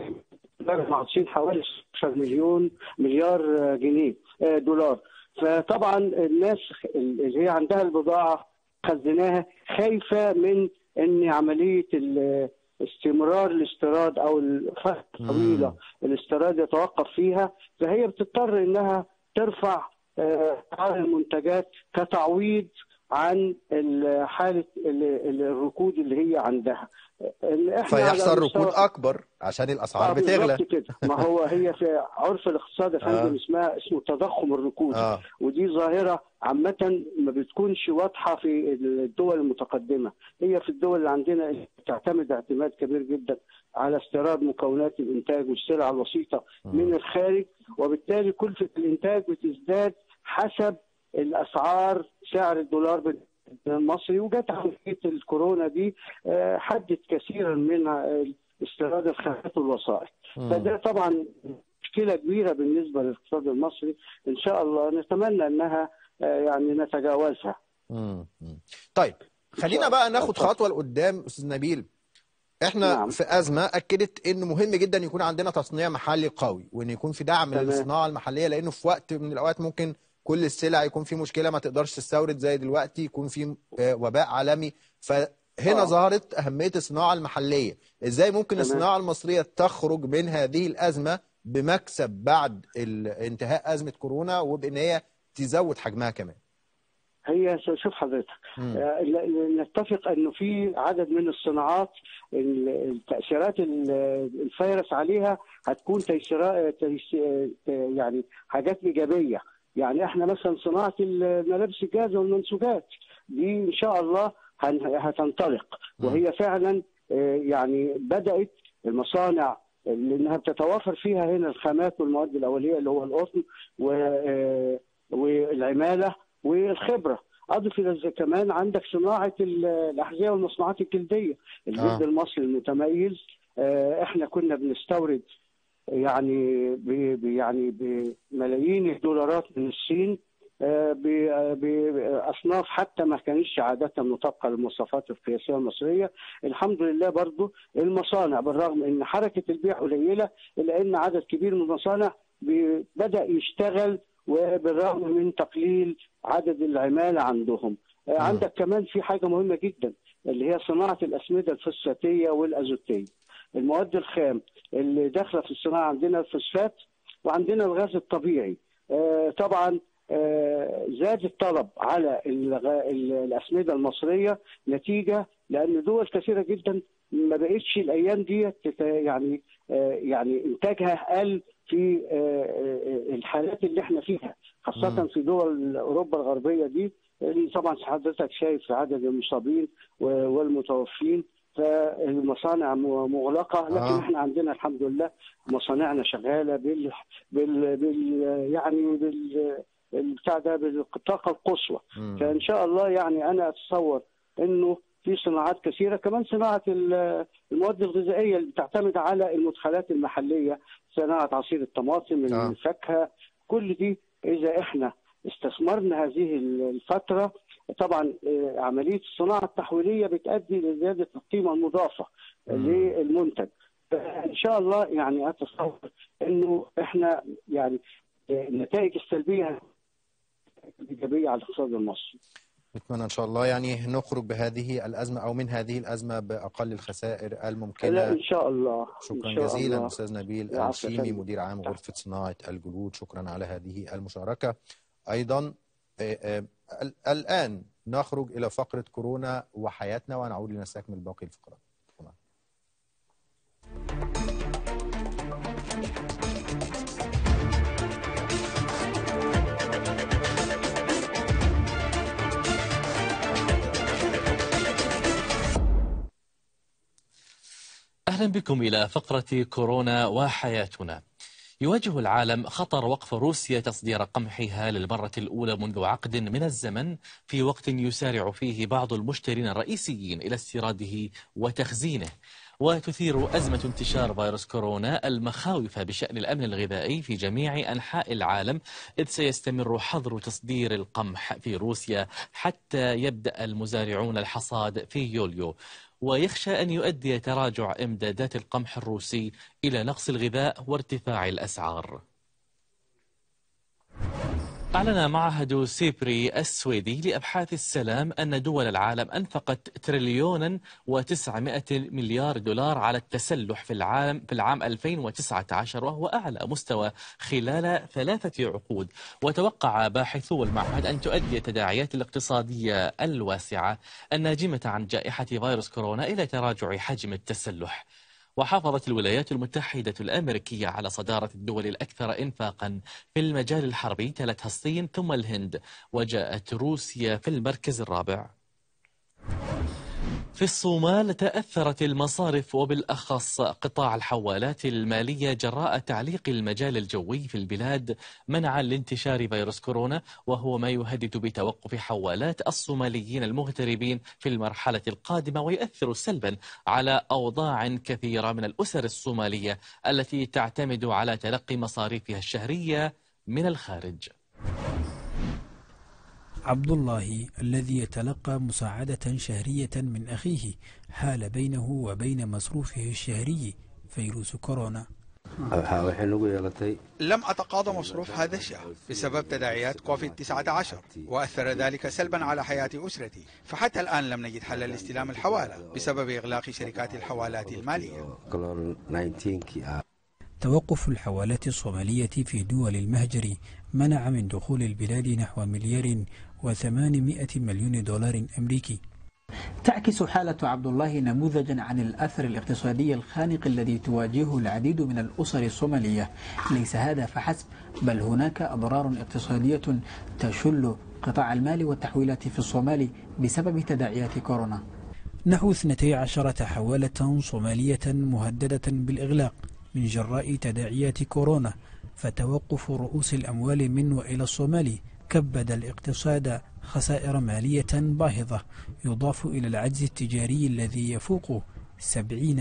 مع الصين حوالي 16 مليون مليار جنيه آه، دولار فطبعا الناس اللي هي عندها البضاعه خزناها خايفه من ان عمليه ال- استمرار الاستيراد او الفتره
مم.
الطويله الاستيراد يتوقف فيها فهي بتضطر انها ترفع آه، اسعار المنتجات كتعويض عن ال- حاله ال- ال- الركود اللي هي عندها اللي إحنا على
فيحصل
المستوى-
ركود اكبر عشان الاسعار
آه،
بتغلى
بالظبط كده ما هو هي في عرف الاقتصاد يا فندم
آه.
اسمها اسمه التضخم الركودي
اه
ودي ظاهرة عامة ما بتكونش واضحة في الدول المتقدمة هي في الدول اللي عندنا تعتمد اعتماد كبير جدا على استيراد مكونات الإنتاج والسلع الوسيطة من الخارج وبالتالي كلفة الإنتاج بتزداد حسب الأسعار سعر الدولار بالنسبة المصري وجت عملية الكورونا دي آه، حدت كثيرا من آه، استيراد الخامات والوسائط
مم.
فده طبعا مشكلة كبيرة بالنسبة للاقتصاد المصري إن شاء الله نتمنى أنها آه، يعني نتجاوزها
مم. مم. طيب خلينا بقى ناخد خطوه لقدام استاذ نبيل احنا
نعم.
في ازمه اكدت ان مهم جدا يكون عندنا تصنيع محلي قوي وان يكون في دعم
تمام.
للصناعه المحليه لانه في وقت من الاوقات ممكن كل السلع يكون في مشكله ما تقدرش تستورد زي دلوقتي يكون في آه، وباء عالمي فهنا
آه.
ظهرت اهميه الصناعه المحليه ازاي ممكن
تمام.
الصناعه المصريه تخرج من هذه الازمه بمكسب بعد ال- انتهاء ازمه كورونا وبان هي تزود حجمها كمان
هي شوف حضرتك
مم.
آه، ل- ل- نتفق انه في عدد من الصناعات ال- التاثيرات ال- الفيروس عليها هتكون تيسيرات تيس- يعني حاجات ايجابيه يعني احنا مثلا صناعه الملابس الجاهزه والمنسوجات دي ان شاء الله هن- هتنطلق وهي فعلا آه، يعني بدات المصانع لانها بتتوافر فيها هنا الخامات والمواد الاوليه اللي هو القطن و- آه، والعماله والخبره اضف الى ذلك كمان عندك صناعه ال- الاحذيه والمصنوعات الجلديه الجلد
آه.
المصري المتميز آه، احنا كنا بنستورد يعني ب- ب- يعني بملايين الدولارات من الصين آه، ب- باصناف حتى ما كانتش عاده مطابقه للمواصفات القياسيه المصريه الحمد لله برضو المصانع بالرغم ان حركه البيع قليله الا ان عدد كبير من المصانع ب- بدا يشتغل وبالرغم من تقليل عدد العماله عندهم آه، عندك كمان في حاجه مهمه جدا اللي هي صناعه الاسمده الفوسفاتيه والازوتيه المواد الخام اللي داخله في الصناعه عندنا الفوسفات وعندنا الغاز الطبيعي آه، طبعا آه، زاد الطلب على الغ- ال- الاسمده المصريه نتيجه لان دول كثيره جدا ما بقتش الايام دي تت- يعني آه، يعني انتاجها قل في آه، آه، الحالات اللي احنا فيها خاصه
مم.
في دول اوروبا الغربيه دي اللي طبعا حضرتك شايف عدد المصابين و- والمتوفين فالمصانع م- مغلقه لكن
آه.
احنا عندنا الحمد لله مصانعنا شغاله بال, بال... بال... يعني بال بتاع ده بالطاقه القصوى
مم.
فان شاء الله يعني انا اتصور انه في صناعات كثيره كمان صناعه ال- المواد الغذائيه اللي بتعتمد على المدخلات المحليه صناعه عصير الطماطم
آه.
الفاكهه كل دي اذا احنا استثمرنا هذه الفتره طبعا آه، عمليه الصناعه التحويليه بتؤدي لزياده القيمه المضافه للمنتج ان شاء الله يعني اتصور انه احنا يعني آه، النتائج السلبيه ايجابيه على الاقتصاد المصري
نتمنى ان شاء الله يعني نخرج بهذه الازمه او من هذه الازمه باقل الخسائر
لا
الممكنه
ان شاء الله
شكرا
إن شاء
جزيلا
الله.
استاذ نبيل
العفو يا
الشيمي
فندم.
مدير عام غرفه صناعه الجلود شكرا على هذه المشاركه ايضا آه، آه، ال- الان نخرج الى فقره كورونا وحياتنا ونعود لنستكمل باقي الفقرات تمام.
أهلا بكم إلى فقرة كورونا وحياتنا يواجه العالم خطر وقف روسيا تصدير قمحها للمرة الأولى منذ عقد من الزمن في وقت يسارع فيه بعض المشترين الرئيسيين إلى استيراده وتخزينه وتثير أزمة انتشار فيروس كورونا المخاوف بشأن الأمن الغذائي في جميع أنحاء العالم إذ سيستمر حظر تصدير القمح في روسيا حتى يبدأ المزارعون الحصاد في يوليو ويخشى أن يؤدي تراجع إمدادات القمح الروسي إلى نقص الغذاء وارتفاع الأسعار أعلن معهد سيبري السويدي لأبحاث السلام أن دول العالم أنفقت تريليونا وتسعمائة مليار دولار على التسلح في العام في العام 2019 وهو أعلى مستوى خلال ثلاثة عقود وتوقع باحثو المعهد أن تؤدي التداعيات الاقتصادية الواسعة الناجمة عن جائحة فيروس كورونا إلى تراجع حجم التسلح وحافظت الولايات المتحدة الأمريكية على صدارة الدول الأكثر إنفاقا في المجال الحربي تلتها الصين ثم الهند وجاءت روسيا في المركز الرابع في الصومال تأثرت المصارف وبالأخص قطاع الحوالات المالية جراء تعليق المجال الجوي في البلاد منعا لانتشار فيروس كورونا وهو ما يهدد بتوقف حوالات الصوماليين المغتربين في المرحلة القادمة ويؤثر سلبا على أوضاع كثيرة من الأسر الصومالية التي تعتمد على تلقي مصاريفها الشهرية من الخارج
عبد الله الذي يتلقى مساعدة شهرية من أخيه حال بينه وبين مصروفه الشهري فيروس كورونا
لم أتقاضى مصروف هذا الشهر بسبب تداعيات كوفيد 19 وأثر ذلك سلبا على حياة أسرتي فحتى الآن لم نجد حلا لاستلام الحوالة بسبب إغلاق شركات الحوالات المالية
توقف الحوالات الصومالية في دول المهجر منع من دخول البلاد نحو مليار وثمانمائة مليون دولار أمريكي
تعكس حالة عبد الله نموذجا عن الأثر الاقتصادي الخانق الذي تواجهه العديد من الأسر الصومالية ليس هذا فحسب بل هناك أضرار اقتصادية تشل قطاع المال والتحويلات في الصومال بسبب تداعيات كورونا
نحو 12 حوالة صومالية مهددة بالإغلاق من جراء تداعيات كورونا فتوقف رؤوس الأموال من وإلى الصومال كبد الاقتصاد خسائر مالية باهظة يضاف إلى العجز التجاري الذي يفوق 70%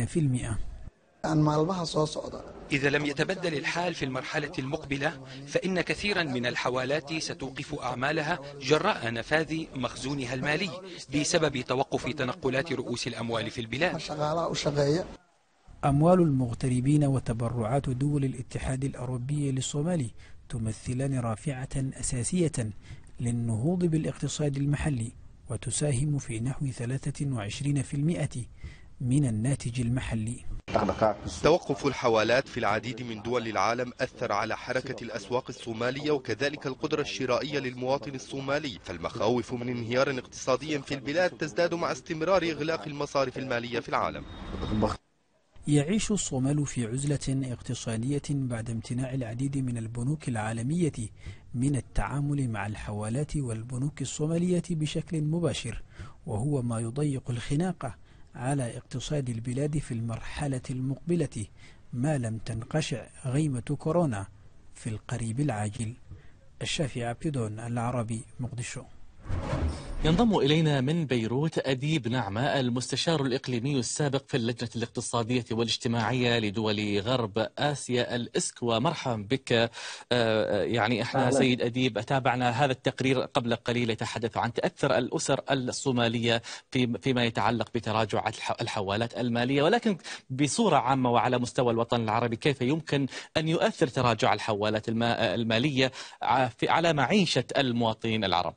إذا لم يتبدل الحال في المرحلة المقبلة فإن كثيرا من الحوالات ستوقف أعمالها جراء نفاذ مخزونها المالي بسبب توقف تنقلات رؤوس الأموال في البلاد
أموال المغتربين وتبرعات دول الاتحاد الأوروبي للصومال تمثلان رافعة أساسية للنهوض بالاقتصاد المحلي وتساهم في نحو 23% من الناتج المحلي
توقف الحوالات في العديد من دول العالم أثر على حركة الأسواق الصومالية وكذلك القدرة الشرائية للمواطن الصومالي فالمخاوف من انهيار اقتصادي في البلاد تزداد مع استمرار إغلاق المصارف المالية في العالم
يعيش الصومال في عزلة اقتصادية بعد امتناع العديد من البنوك العالمية من التعامل مع الحوالات والبنوك الصومالية بشكل مباشر وهو ما يضيق الخناق على اقتصاد البلاد في المرحلة المقبلة ما لم تنقشع غيمة كورونا في القريب العاجل الشافي عبدون العربي مقدشو
ينضم إلينا من بيروت أديب نعمة المستشار الإقليمي السابق في اللجنة الاقتصادية والاجتماعية لدول غرب آسيا الإسكوا مرحبا بك آه، يعني احنا
أهلا.
سيد أديب تابعنا هذا التقرير قبل قليل يتحدث عن تأثر الأسر الصومالية في فيما يتعلق بتراجع الح- الحوالات المالية ولكن بصورة عامة وعلى مستوى الوطن العربي كيف يمكن أن يؤثر تراجع الحوالات الما- المالية ع- في- على معيشة المواطنين العرب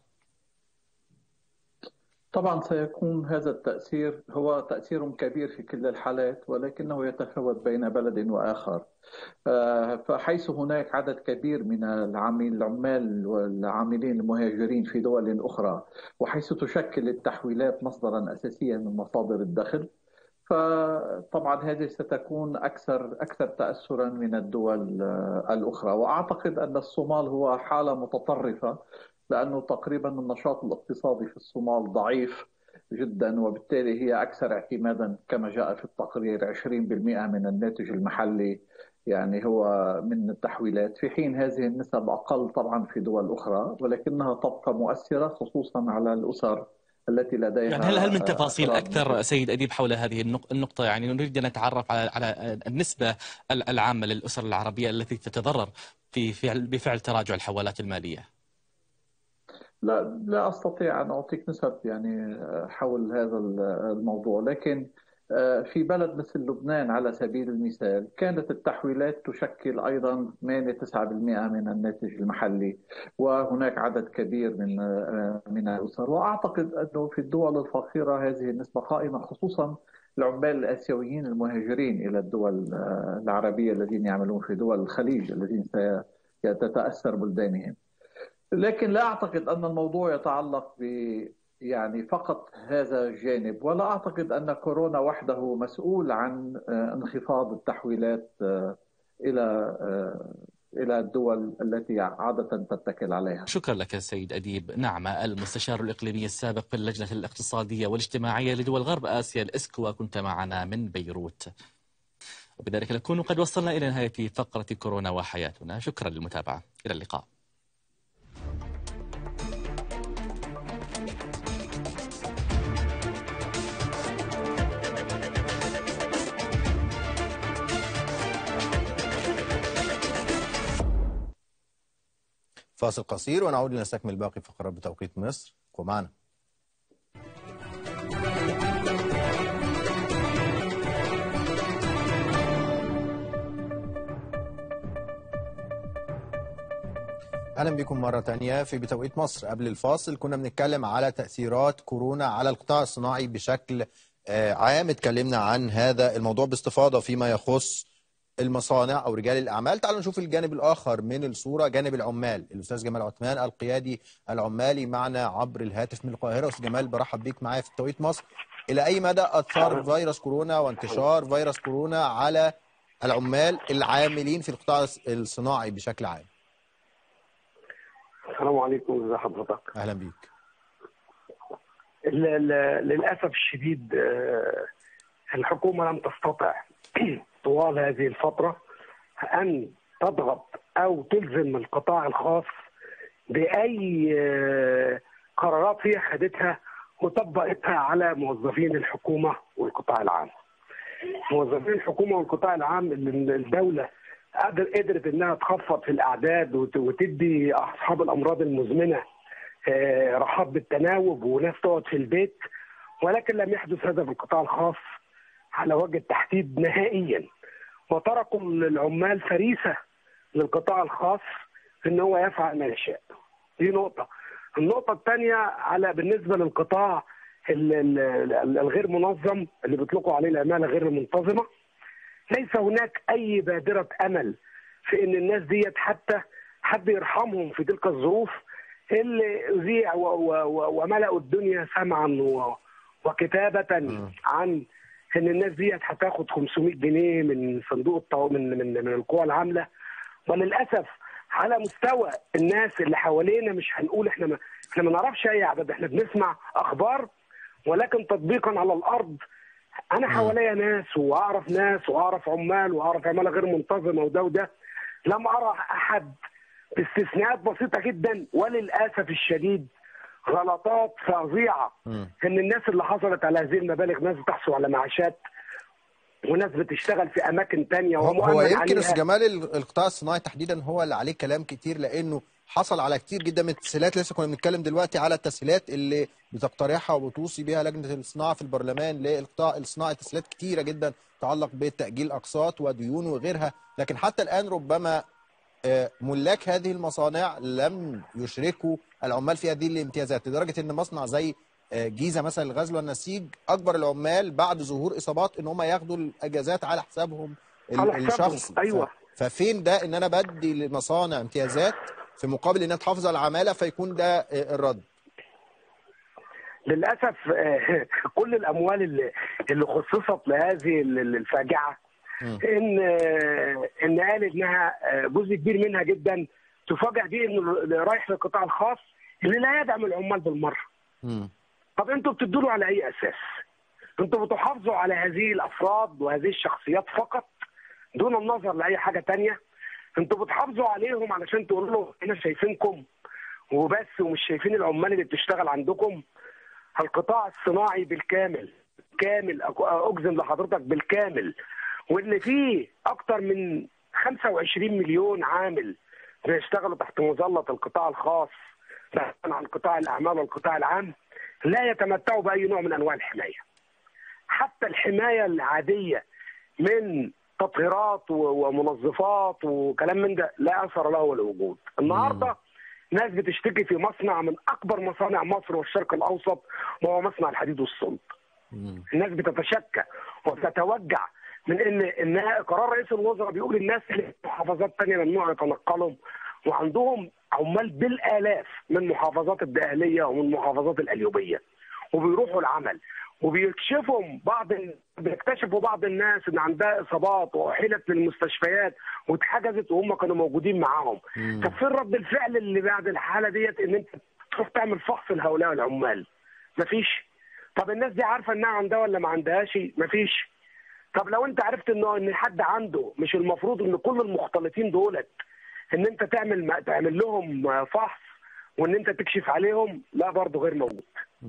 طبعا سيكون هذا التأثير هو تأثير كبير في كل الحالات ولكنه يتفاوت بين بلد وآخر آه، فحيث هناك عدد كبير من العامل العمال والعاملين المهاجرين في دول أخرى وحيث تشكل التحويلات مصدرا أساسيا من مصادر الدخل فطبعا هذه ستكون أكثر أكثر تأثرا من الدول آه، الأخرى وأعتقد أن الصومال هو حالة متطرفة لأنه تقريبا النشاط الاقتصادي في الصومال ضعيف جدا وبالتالي هي أكثر اعتمادا كما جاء في التقرير 20% من الناتج المحلي يعني هو من التحويلات في حين هذه النسب أقل طبعا في دول أخرى ولكنها تبقى مؤثرة خصوصا على الأسر التي لديها
يعني هل هل من تفاصيل
أفراد
اكثر سيد اديب حول هذه النق- النقطه يعني نريد ان نتعرف على على النسبه ال- العامه للاسر العربيه التي تتضرر في فعل بفعل تراجع الحوالات الماليه
لا لا استطيع ان اعطيك نسب يعني حول هذا الموضوع لكن آه، في بلد مثل لبنان على سبيل المثال كانت التحويلات تشكل ايضا 8 9% من الناتج المحلي وهناك عدد كبير من آه، من الاسر واعتقد انه في الدول الفقيره هذه النسبه قائمه خصوصا العمال الاسيويين المهاجرين الى الدول آه، العربيه الذين يعملون في دول الخليج الذين ستتاثر بلدانهم لكن لا اعتقد ان الموضوع يتعلق ب يعني فقط هذا الجانب ولا اعتقد ان كورونا وحده مسؤول عن آه، انخفاض التحويلات آه، الى آه، الى الدول التي عاده تتكل عليها.
شكرا لك سيد اديب نعمه المستشار الاقليمي السابق في اللجنه الاقتصاديه والاجتماعيه لدول غرب اسيا الاسكوا كنت معنا من بيروت وبذلك نكون قد وصلنا الى نهايه فقره كورونا وحياتنا شكرا للمتابعه الى اللقاء
فاصل قصير ونعود لنستكمل باقي فقرات بتوقيت مصر ومعنا اهلا بكم مره تانية في بتوقيت مصر قبل الفاصل كنا بنتكلم على تاثيرات كورونا على القطاع الصناعي بشكل آه، عام اتكلمنا عن هذا الموضوع باستفاضه فيما يخص المصانع او رجال الاعمال تعالوا نشوف الجانب الاخر من الصوره جانب العمال الاستاذ جمال عثمان القيادي العمالي معنا عبر الهاتف من القاهره استاذ جمال برحب بيك معايا في توقيت مصر الى اي مدى اثر فيروس كورونا وانتشار فيروس كورونا على العمال العاملين في القطاع الصناعي بشكل عام
السلام عليكم ازي حضرتك
اهلا بيك
ال- ال- للاسف الشديد آه، الحكومه لم تستطع طوال هذه الفتره ان تضغط او تلزم القطاع الخاص باي آه، قرارات هي خدتها وطبقتها على موظفين الحكومه والقطاع العام. موظفين الحكومه والقطاع العام اللي الدوله قدر- قدرت انها تخفض في الاعداد وت- وتدي اصحاب الامراض المزمنه آه، راحات بالتناوب وناس تقعد في البيت ولكن لم يحدث هذا في القطاع الخاص على وجه التحديد نهائيا وتركوا العمال فريسه للقطاع الخاص ان هو يفعل ما يشاء دي نقطه النقطه الثانيه على بالنسبه للقطاع ال- ال- ال- الغير منظم اللي بيطلقوا عليه العماله غير المنتظمه ليس هناك اي بادره امل في ان الناس ديت حتى حد يرحمهم في تلك الظروف اللي اذيع و- و- و- وملأوا الدنيا سمعا و- وكتابه عن ان الناس ديت هتاخد 500 جنيه من صندوق الطو... من من من القوى العامله وللاسف على مستوى الناس اللي حوالينا مش هنقول احنا ما احنا ما نعرفش اي عدد احنا بنسمع اخبار ولكن تطبيقا على الارض انا حواليا ناس واعرف ناس واعرف عمال واعرف عماله غير منتظمه وده وده لم ارى احد باستثناءات بسيطه جدا وللاسف الشديد غلطات فظيعه
مم.
ان الناس اللي حصلت على هذه المبالغ ناس بتحصل على معاشات وناس بتشتغل في اماكن تانية
هو,
ومؤمن
هو يمكن
عليها.
استاذ جمال ال- القطاع الصناعي تحديدا هو اللي عليه كلام كتير لانه حصل على كتير جدا من التسهيلات لسه كنا بنتكلم دلوقتي على التسهيلات اللي بتقترحها وبتوصي بها لجنه الصناعه في البرلمان للقطاع الصناعي تسهيلات كتيره جدا تتعلق بتاجيل اقساط وديون وغيرها لكن حتى الان ربما آه، ملاك هذه المصانع لم يشركوا العمال في هذه الامتيازات لدرجه ان مصنع زي آه، جيزه مثلا الغزل والنسيج اجبر العمال بعد ظهور اصابات ان هم ياخدوا الاجازات على حسابهم ال-
على حسابهم،
الشخصي
أيوة.
ف- ففين ده ان انا بدي لمصانع امتيازات في مقابل انها تحافظ على العماله فيكون ده آه، الرد
للاسف آه، كل الاموال اللي اللي خصصت لهذه ال- ال- الفاجعه ان آه، ان قال انها آه، جزء كبير منها جدا تفاجئ بيه انه اللي رايح للقطاع الخاص اللي لا يدعم العمال بالمره طب انتوا بتدوا له على اي اساس؟ انتوا بتحافظوا على هذه الافراد وهذه الشخصيات فقط دون النظر لاي حاجه تانية انتوا بتحافظوا عليهم علشان تقولوا له احنا شايفينكم وبس ومش شايفين العمال اللي بتشتغل عندكم القطاع الصناعي بالكامل كامل أك- اجزم لحضرتك بالكامل وان فيه اكتر من 25 مليون عامل بيشتغلوا تحت مظله القطاع الخاص بعيداً عن قطاع الاعمال والقطاع العام لا يتمتعوا باي نوع من انواع الحمايه حتى الحمايه العاديه من تطهيرات و- ومنظفات وكلام من ده لا اثر له ولا وجود النهارده ناس بتشتكي في مصنع من اكبر مصانع مصر والشرق الاوسط وهو مصنع الحديد والصلب الناس بتتشكى وبتتوجع من ان ان قرار رئيس الوزراء بيقول الناس اللي في محافظات تانية ممنوع يتنقلهم وعندهم عمال بالالاف من محافظات الدقهليه ومن محافظات القليوبيه وبيروحوا العمل وبيكشفوا بعض بيكتشفوا بعض الناس ان عندها اصابات واحيلت للمستشفيات واتحجزت وهم كانوا موجودين معاهم طب فين رد الفعل اللي بعد الحاله ديت ان انت تروح تعمل فحص لهؤلاء العمال مفيش طب الناس دي عارفه انها عندها ولا ما عندهاش مفيش طب لو انت عرفت انه ان حد عنده مش المفروض ان كل المختلطين دولت ان انت تعمل تعمل لهم فحص وان انت تكشف عليهم لا برضه غير موجود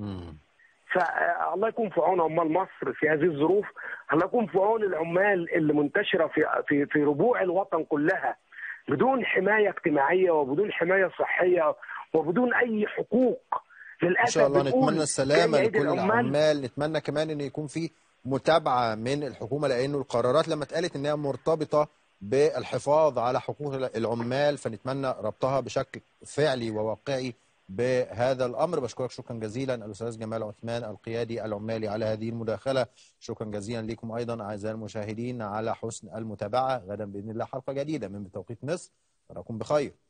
فالله يكون في عون عمال مصر في هذه الظروف الله يكون في عون العمال اللي منتشره في في في ربوع الوطن كلها بدون حمايه اجتماعيه وبدون حمايه صحيه وبدون اي حقوق للاسف
ان شاء الله
بنقول
نتمنى السلامه
بين أيدي
لكل العمال نتمنى كمان ان يكون في متابعه من الحكومه لانه القرارات لما اتقالت انها مرتبطه بالحفاظ على حقوق العمال فنتمنى ربطها بشكل فعلي وواقعي بهذا الامر بشكرك شكرا جزيلا الاستاذ جمال عثمان القيادي العمالي على هذه المداخله شكرا جزيلا لكم ايضا اعزائي المشاهدين على حسن المتابعه غدا باذن الله حلقه جديده من بتوقيت مصر نراكم بخير